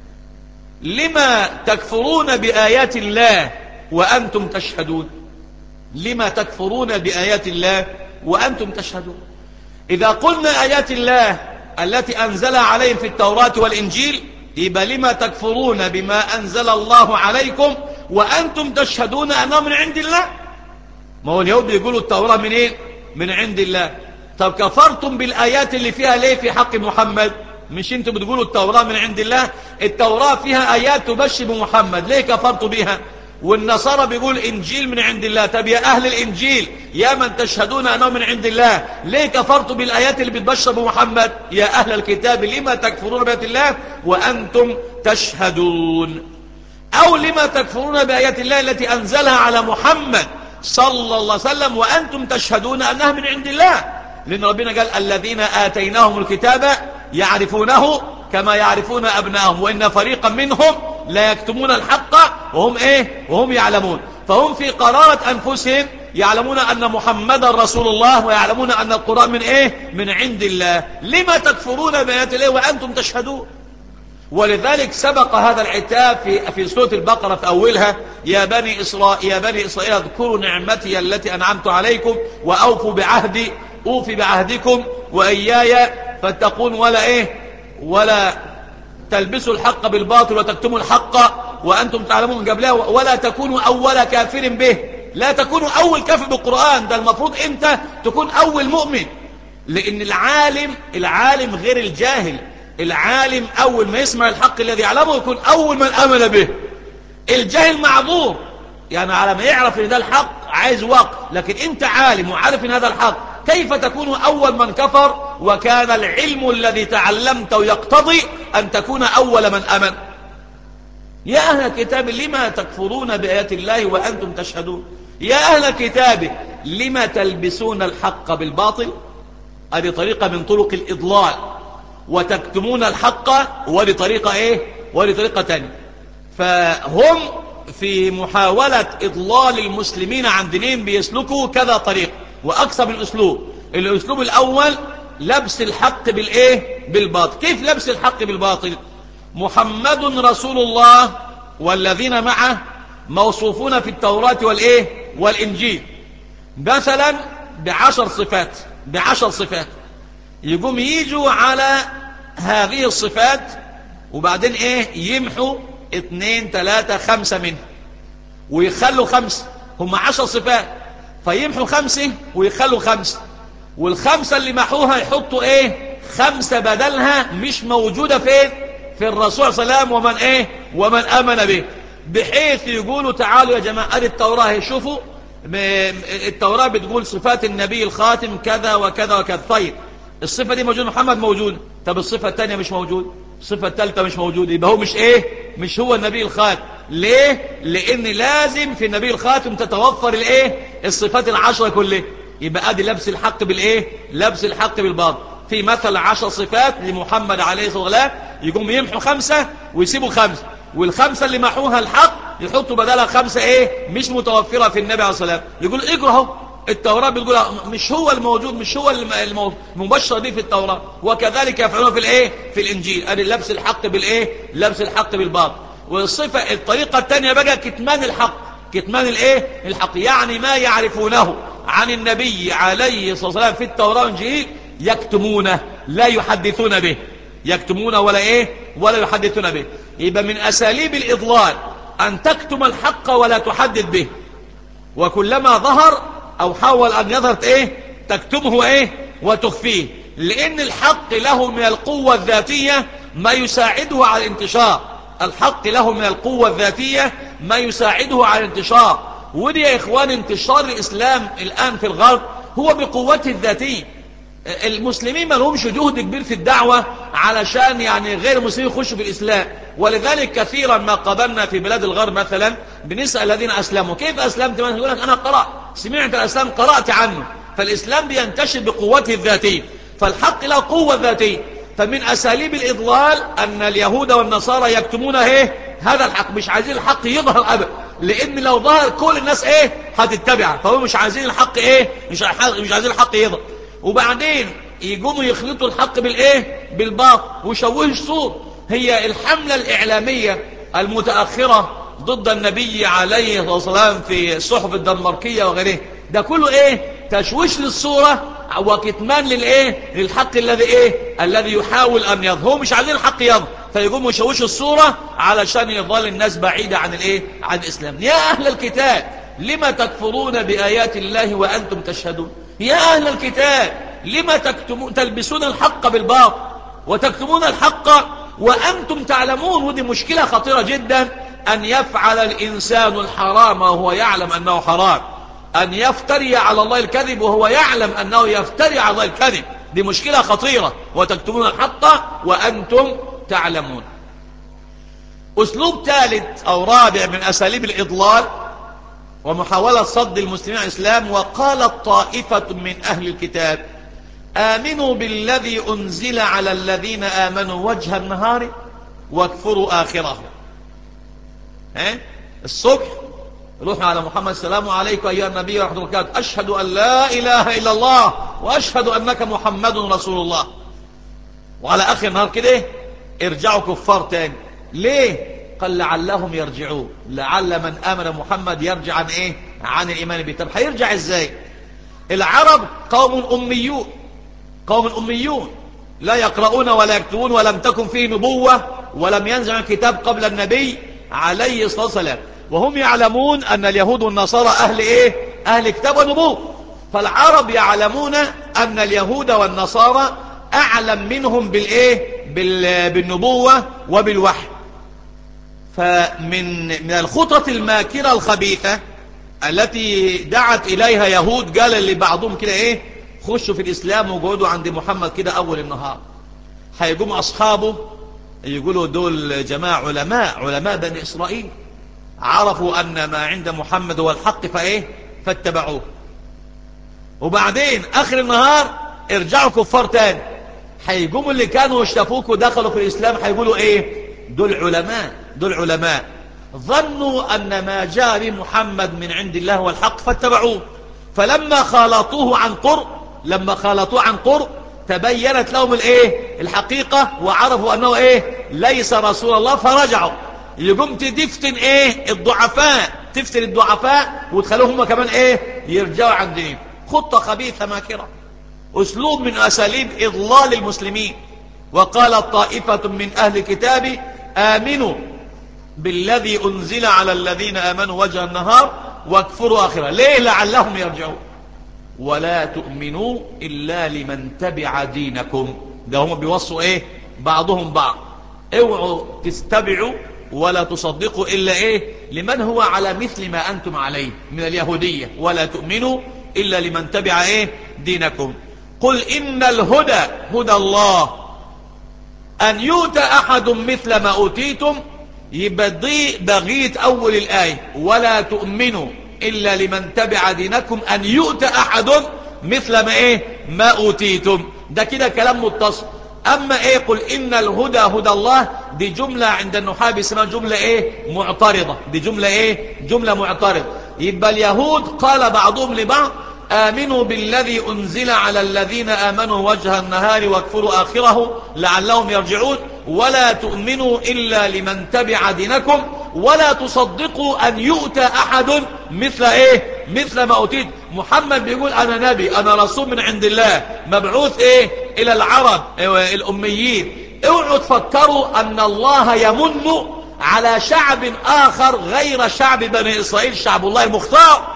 لما تكفرون بآيات الله وأنتم تشهدون لما تكفرون بآيات الله وأنتم تشهدون إذا قلنا آيات الله التي أنزل عليهم في التوراة والإنجيل يبقى لما تكفرون بما أنزل الله عليكم وأنتم تشهدون أنه من عند الله ما هو اليهود بيقولوا التوراة من إيه؟ من عند الله طب كفرتم بالآيات اللي فيها ليه في حق محمد مش انتوا بتقولوا التوراة من عند الله التوراة فيها آيات تبشر بمحمد ليه كفرتوا بها والنصارى بيقول إنجيل من عند الله طب يا أهل الإنجيل يا من تشهدون أنه من عند الله ليه كفرتوا بالآيات اللي بتبشر بمحمد يا أهل الكتاب لما تكفرون بآيات الله وأنتم تشهدون أو لما تكفرون بآيات الله التي أنزلها على محمد صلى الله عليه وسلم وأنتم تشهدون أنها من عند الله لأن ربنا قال الذين آتيناهم الكتاب يعرفونه كما يعرفون أبنائهم وإن فريقا منهم لا يكتمون الحق وهم إيه وهم يعلمون فهم في قرارة أنفسهم يعلمون أن محمد رسول الله ويعلمون أن القرآن من إيه من عند الله لما تكفرون بآيات الله وأنتم تشهدون ولذلك سبق هذا العتاب في في سورة البقرة في أولها يا بني إسرائيل يا بني إسرائيل اذكروا نعمتي التي أنعمت عليكم وأوفوا بعهدي أوفي بعهدكم وإياي فاتقون ولا إيه ولا تلبسوا الحق بالباطل وتكتموا الحق وأنتم تعلمون قبلها ولا تكونوا أول كافر به لا تكونوا أول كافر بالقرآن ده المفروض أنت تكون أول مؤمن لأن العالم العالم غير الجاهل العالم أول ما يسمع الحق الذي يعلمه يكون أول من أمن به الجاهل معذور يعني على ما يعرف ان ده الحق عايز وقت لكن انت عالم وعارف ان هذا الحق كيف تكون أول من كفر وكان العلم الذي تعلمته يقتضي أن تكون أول من أمن يا أهل الكتاب لما تكفرون بآيات الله وأنتم تشهدون يا أهل الكتاب لما تلبسون الحق بالباطل هذه طريقة من طرق الإضلال وتكتمون الحق ولطريقة إيه ولطريقة تانية فهم في محاولة إضلال المسلمين عن دينهم بيسلكوا كذا طريق وأكثر من أسلوب الأسلوب الأول لبس الحق بالإيه بالباطل كيف لبس الحق بالباطل محمد رسول الله والذين معه موصوفون في التوراة والإيه والإنجيل مثلا بعشر صفات بعشر صفات يقوم يجوا على هذه الصفات وبعدين ايه يمحوا اثنين ثلاثة خمسة منها ويخلوا خمسة هم عشر صفات فيمحوا خمسة ويخلوا خمسة والخمسة اللي محوها يحطوا ايه خمسة بدلها مش موجودة فين في الرسول صلى الله عليه وسلم ومن ايه ومن امن به بحيث يقولوا تعالوا يا جماعة ادي التوراة شوفوا التوراة بتقول صفات النبي الخاتم كذا وكذا وكذا طيب الصفة دي موجودة محمد موجود طب الصفة الثانية مش موجود الصفة الثالثة مش موجود يبقى هو مش ايه مش هو النبي الخاتم ليه لان لازم في النبي الخاتم تتوفر الايه الصفات العشرة كلها يبقى ادي لبس الحق بالايه لبس الحق بالباطل في مثل عشر صفات لمحمد عليه الصلاة والسلام يقوم يمحوا خمسة ويسيبوا خمسة والخمسة اللي محوها الحق يحطوا بدلها خمسة ايه مش متوفرة في النبي عليه الصلاة والسلام يقول اقرأ اهو التوراة بتقول مش هو الموجود مش هو المبشر به في التوراة وكذلك يفعلون في الايه في الانجيل ادي لبس الحق بالايه لبس الحق بالباطل والصفة الطريقة الثانية بقى كتمان الحق كتمان الايه الحق يعني ما يعرفونه عن النبي عليه الصلاة والسلام في التوراة والانجيل يكتمونه لا يحدثون به يكتمون ولا ايه ولا يحدثون به يبقى من اساليب الاضلال ان تكتم الحق ولا تحدث به وكلما ظهر او حاول ان يظهر ايه تكتمه ايه وتخفيه لان الحق له من القوة الذاتية ما يساعده على الانتشار الحق له من القوة الذاتية ما يساعده على الانتشار ودي يا إخوان انتشار الإسلام الآن في الغرب هو بقوته الذاتية المسلمين ما لهمش جهد كبير في الدعوة علشان يعني غير المسلمين يخشوا في الإسلام ولذلك كثيرا ما قابلنا في بلاد الغرب مثلا بنسأل الذين أسلموا كيف أسلمت من يقول لك أنا قرأت سمعت الإسلام قرأت عنه فالإسلام بينتشر بقوته الذاتية فالحق له قوة ذاتية فمن أساليب الإضلال أن اليهود والنصارى يكتمون إيه هذا الحق مش عايزين الحق يظهر أبدا لأن لو ظهر كل الناس إيه هتتبع فهم مش عايزين الحق إيه مش مش عايزين الحق يظهر وبعدين يقوموا يخلطوا الحق بالإيه بالباطل ويشوهوا الصوت هي الحملة الإعلامية المتأخرة ضد النبي عليه الصلاة والسلام في الصحف الدنماركية وغيره ده كله إيه تشويش للصورة وكتمان للايه للحق الذي ايه الذي يحاول ان يظهر مش عايزين الحق يظهر فيقوموا يشوشوا الصورة علشان يظل الناس بعيدة عن الايه عن الاسلام يا اهل الكتاب لما تكفرون بايات الله وانتم تشهدون يا اهل الكتاب لما تكتمون تلبسون الحق بالباطل وتكتمون الحق وانتم تعلمون ودي مشكلة خطيرة جدا ان يفعل الانسان الحرام وهو يعلم انه حرام أن يفتري على الله الكذب وهو يعلم أنه يفتري على الله الكذب دي مشكلة خطيرة وتكتمون الحق وأنتم تعلمون أسلوب ثالث أو رابع من أساليب الإضلال ومحاولة صد المسلمين عن الإسلام وقالت طائفة من أهل الكتاب آمنوا بالذي أنزل على الذين آمنوا وجه النهار واكفروا آخره ها؟ الصبح روحوا على محمد السلام عليكم أيها النبي ورحمة الله وبركاته أشهد أن لا إله إلا الله وأشهد أنك محمد رسول الله وعلى آخر النهار كده ارجعوا كفار تاني ليه قال لعلهم يرجعون لعل من آمن محمد يرجع عن إيه عن الإيمان به طب هيرجع إزاي العرب قوم أميون قوم أميون لا يقرؤون ولا يكتبون ولم تكن فيه نبوة ولم ينزل الكتاب قبل النبي عليه الصلاة والسلام وهم يعلمون أن اليهود والنصارى أهل إيه أهل كتاب ونبوة فالعرب يعلمون أن اليهود والنصارى أعلم منهم بالإيه بال... بالنبوة وبالوحي فمن من الخطط الماكرة الخبيثة التي دعت إليها يهود قال لبعضهم كده إيه خشوا في الإسلام وقعدوا عند محمد كده أول النهار هيقوم أصحابه يقولوا دول جماعة علماء علماء بني إسرائيل عرفوا أن ما عند محمد هو الحق فإيه فاتبعوه وبعدين آخر النهار ارجعوا كفار تاني هيقوموا اللي كانوا اشتفوك ودخلوا في الإسلام هيقولوا إيه دول علماء دول علماء ظنوا أن ما جاء بمحمد من عند الله هو الحق فاتبعوه فلما خالطوه عن قرب لما خالطوه عن قرب تبينت لهم الايه الحقيقة وعرفوا انه ايه ليس رسول الله فرجعوا يقوم تدفتن ايه الضعفاء تفتن الضعفاء وتخلوهم هم كمان ايه يرجعوا عن دينهم خطة خبيثة ماكرة اسلوب من اساليب اضلال المسلمين وقالت طائفة من اهل الكتاب امنوا بالذي انزل على الذين امنوا وجه النهار واكفروا اخره ليه لعلهم يرجعون ولا تؤمنوا الا لمن تبع دينكم ده هم بيوصوا ايه بعضهم بعض اوعوا تستبعوا ولا تصدقوا إلا إيه لمن هو على مثل ما أنتم عليه من اليهودية ولا تؤمنوا إلا لمن تبع إيه دينكم قل إن الهدى هدى الله أن يؤتى أحد مثل ما أوتيتم يبدي بغيت أول الآية ولا تؤمنوا إلا لمن تبع دينكم أن يؤتى أحد مثل ما إيه ما أوتيتم ده كده كلام متصل أما إيه قل إن الهدى هدى الله دي جملة عند النحاة بيسمها جملة إيه معترضة دي جملة إيه جملة معترضة يبقى اليهود قال بعضهم لبعض آمنوا بالذي أنزل على الذين آمنوا وجه النهار واكفروا آخره لعلهم يرجعون ولا تؤمنوا إلا لمن تبع دينكم ولا تصدقوا أن يؤتى أحد مثل إيه مثل ما أتيت محمد بيقول أنا نبي أنا رسول من عند الله مبعوث إيه إلى العرب إيه الأميين اوعوا تفكروا أن الله يمن على شعب آخر غير شعب بني إسرائيل شعب الله المختار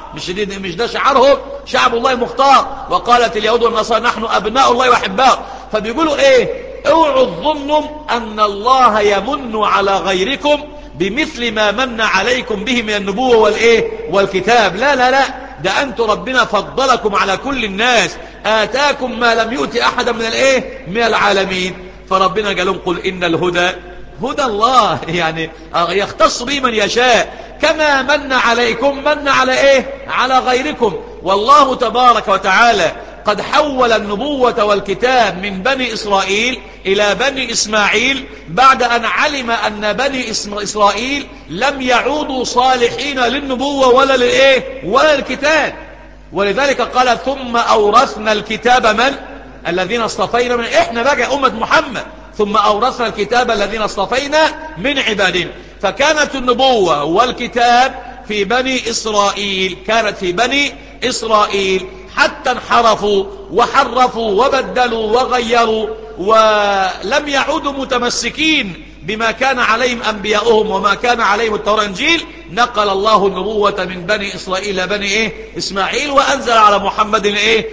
مش دي مش ده شعارهم شعب الله مختار وقالت اليهود والنصارى نحن أبناء الله وأحباء فبيقولوا إيه اوعوا تظنوا أن الله يمن على غيركم بمثل ما من عليكم به من النبوة والإيه والكتاب لا لا لا ده أنتم ربنا فضلكم على كل الناس آتاكم ما لم يؤت أحدا من الإيه من العالمين فربنا قال لهم قل إن الهدى هدى الله يعني يختص به من يشاء كما من عليكم من على ايه على غيركم والله تبارك وتعالى قد حول النبوة والكتاب من بني إسرائيل إلى بني إسماعيل بعد أن علم أن بني إسرائيل لم يعودوا صالحين للنبوة ولا للإيه ولا للكتاب ولذلك قال ثم أورثنا الكتاب من الذين اصطفينا من إحنا بقى أمة محمد ثم أورثنا الكتاب الذين اصطفينا من عبادنا فكانت النبوة والكتاب في بني إسرائيل كانت في بني إسرائيل حتى انحرفوا وحرفوا وبدلوا وغيروا ولم يعودوا متمسكين بما كان عليهم أنبياؤهم وما كان عليهم التوراة إنجيل نقل الله النبوة من بني إسرائيل إلى بني إيه إسماعيل وأنزل على محمد إيه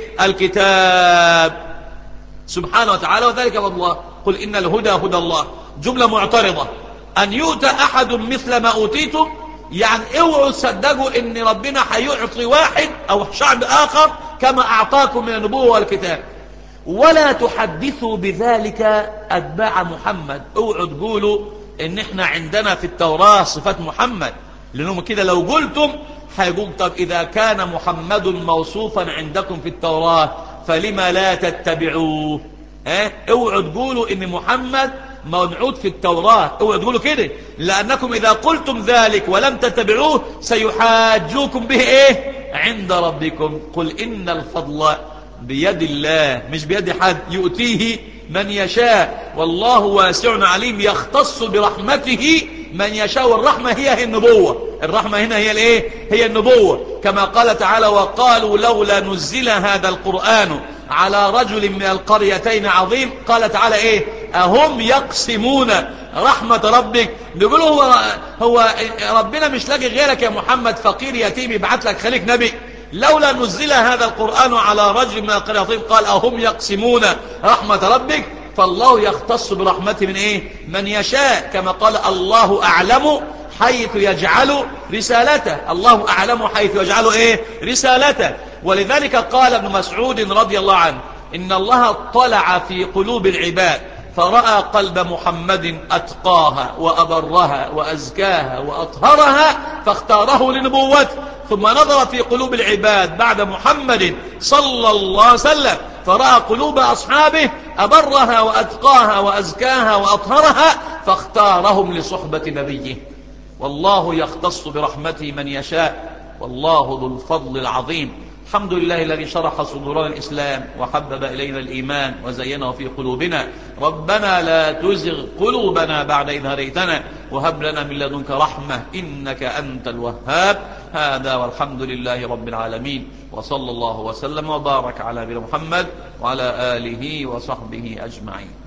الكتاب سبحانه وتعالى وذلك والله قل إن الهدى هدى الله جملة معترضة أن يؤتى أحد مثل ما أوتيتم يعني اوعوا تصدقوا ان ربنا هيعطي واحد او شعب اخر كما اعطاكم من النبوة والكتاب ولا تحدثوا بذلك اتباع محمد اوعوا تقولوا ان احنا عندنا في التوراة صفات محمد لانهم كده لو قلتم هيقول طب اذا كان محمد موصوفا عندكم في التوراة فلما لا تتبعوه ها اوعوا تقولوا ان محمد منعود في التوراة اوعوا تقولوا كده لانكم اذا قلتم ذلك ولم تتبعوه سيحاجوكم به ايه عند ربكم قل ان الفضل بيد الله مش بيد حد يؤتيه من يشاء والله واسع عليم يختص برحمته من يشاء والرحمة هي النبوة الرحمة هنا هي الايه هي النبوة كما قال تعالى وقالوا لولا نزل هذا القرآن على رجل من القريتين عظيم قال تعالى ايه اهم يقسمون رحمة ربك بيقولوا هو, هو ربنا مش لاقي غيرك يا محمد فقير يتيم يبعت لك خليك نبي لولا نزل هذا القرآن على رجل من القريتين قال اهم يقسمون رحمة ربك فالله يختص برحمته من ايه من يشاء كما قال الله اعلم حيث يجعل رسالته الله أعلم حيث يجعل إيه رسالته ولذلك قال ابن مسعود رضي الله عنه إن الله اطلع في قلوب العباد فرأى قلب محمد أتقاها وأبرها وأزكاها وأطهرها فاختاره لنبوته ثم نظر في قلوب العباد بعد محمد صلى الله عليه وسلم فرأى قلوب أصحابه أبرها وأتقاها وأزكاها وأطهرها فاختارهم لصحبة نبيه والله يختص برحمته من يشاء والله ذو الفضل العظيم الحمد لله الذي شرح صدورنا الإسلام وحبب إلينا الإيمان وزينه في قلوبنا ربنا لا تزغ قلوبنا بعد إذ هديتنا وهب لنا من لدنك رحمة إنك أنت الوهاب هذا والحمد لله رب العالمين وصلى الله وسلم وبارك على نبينا محمد وعلى آله وصحبه أجمعين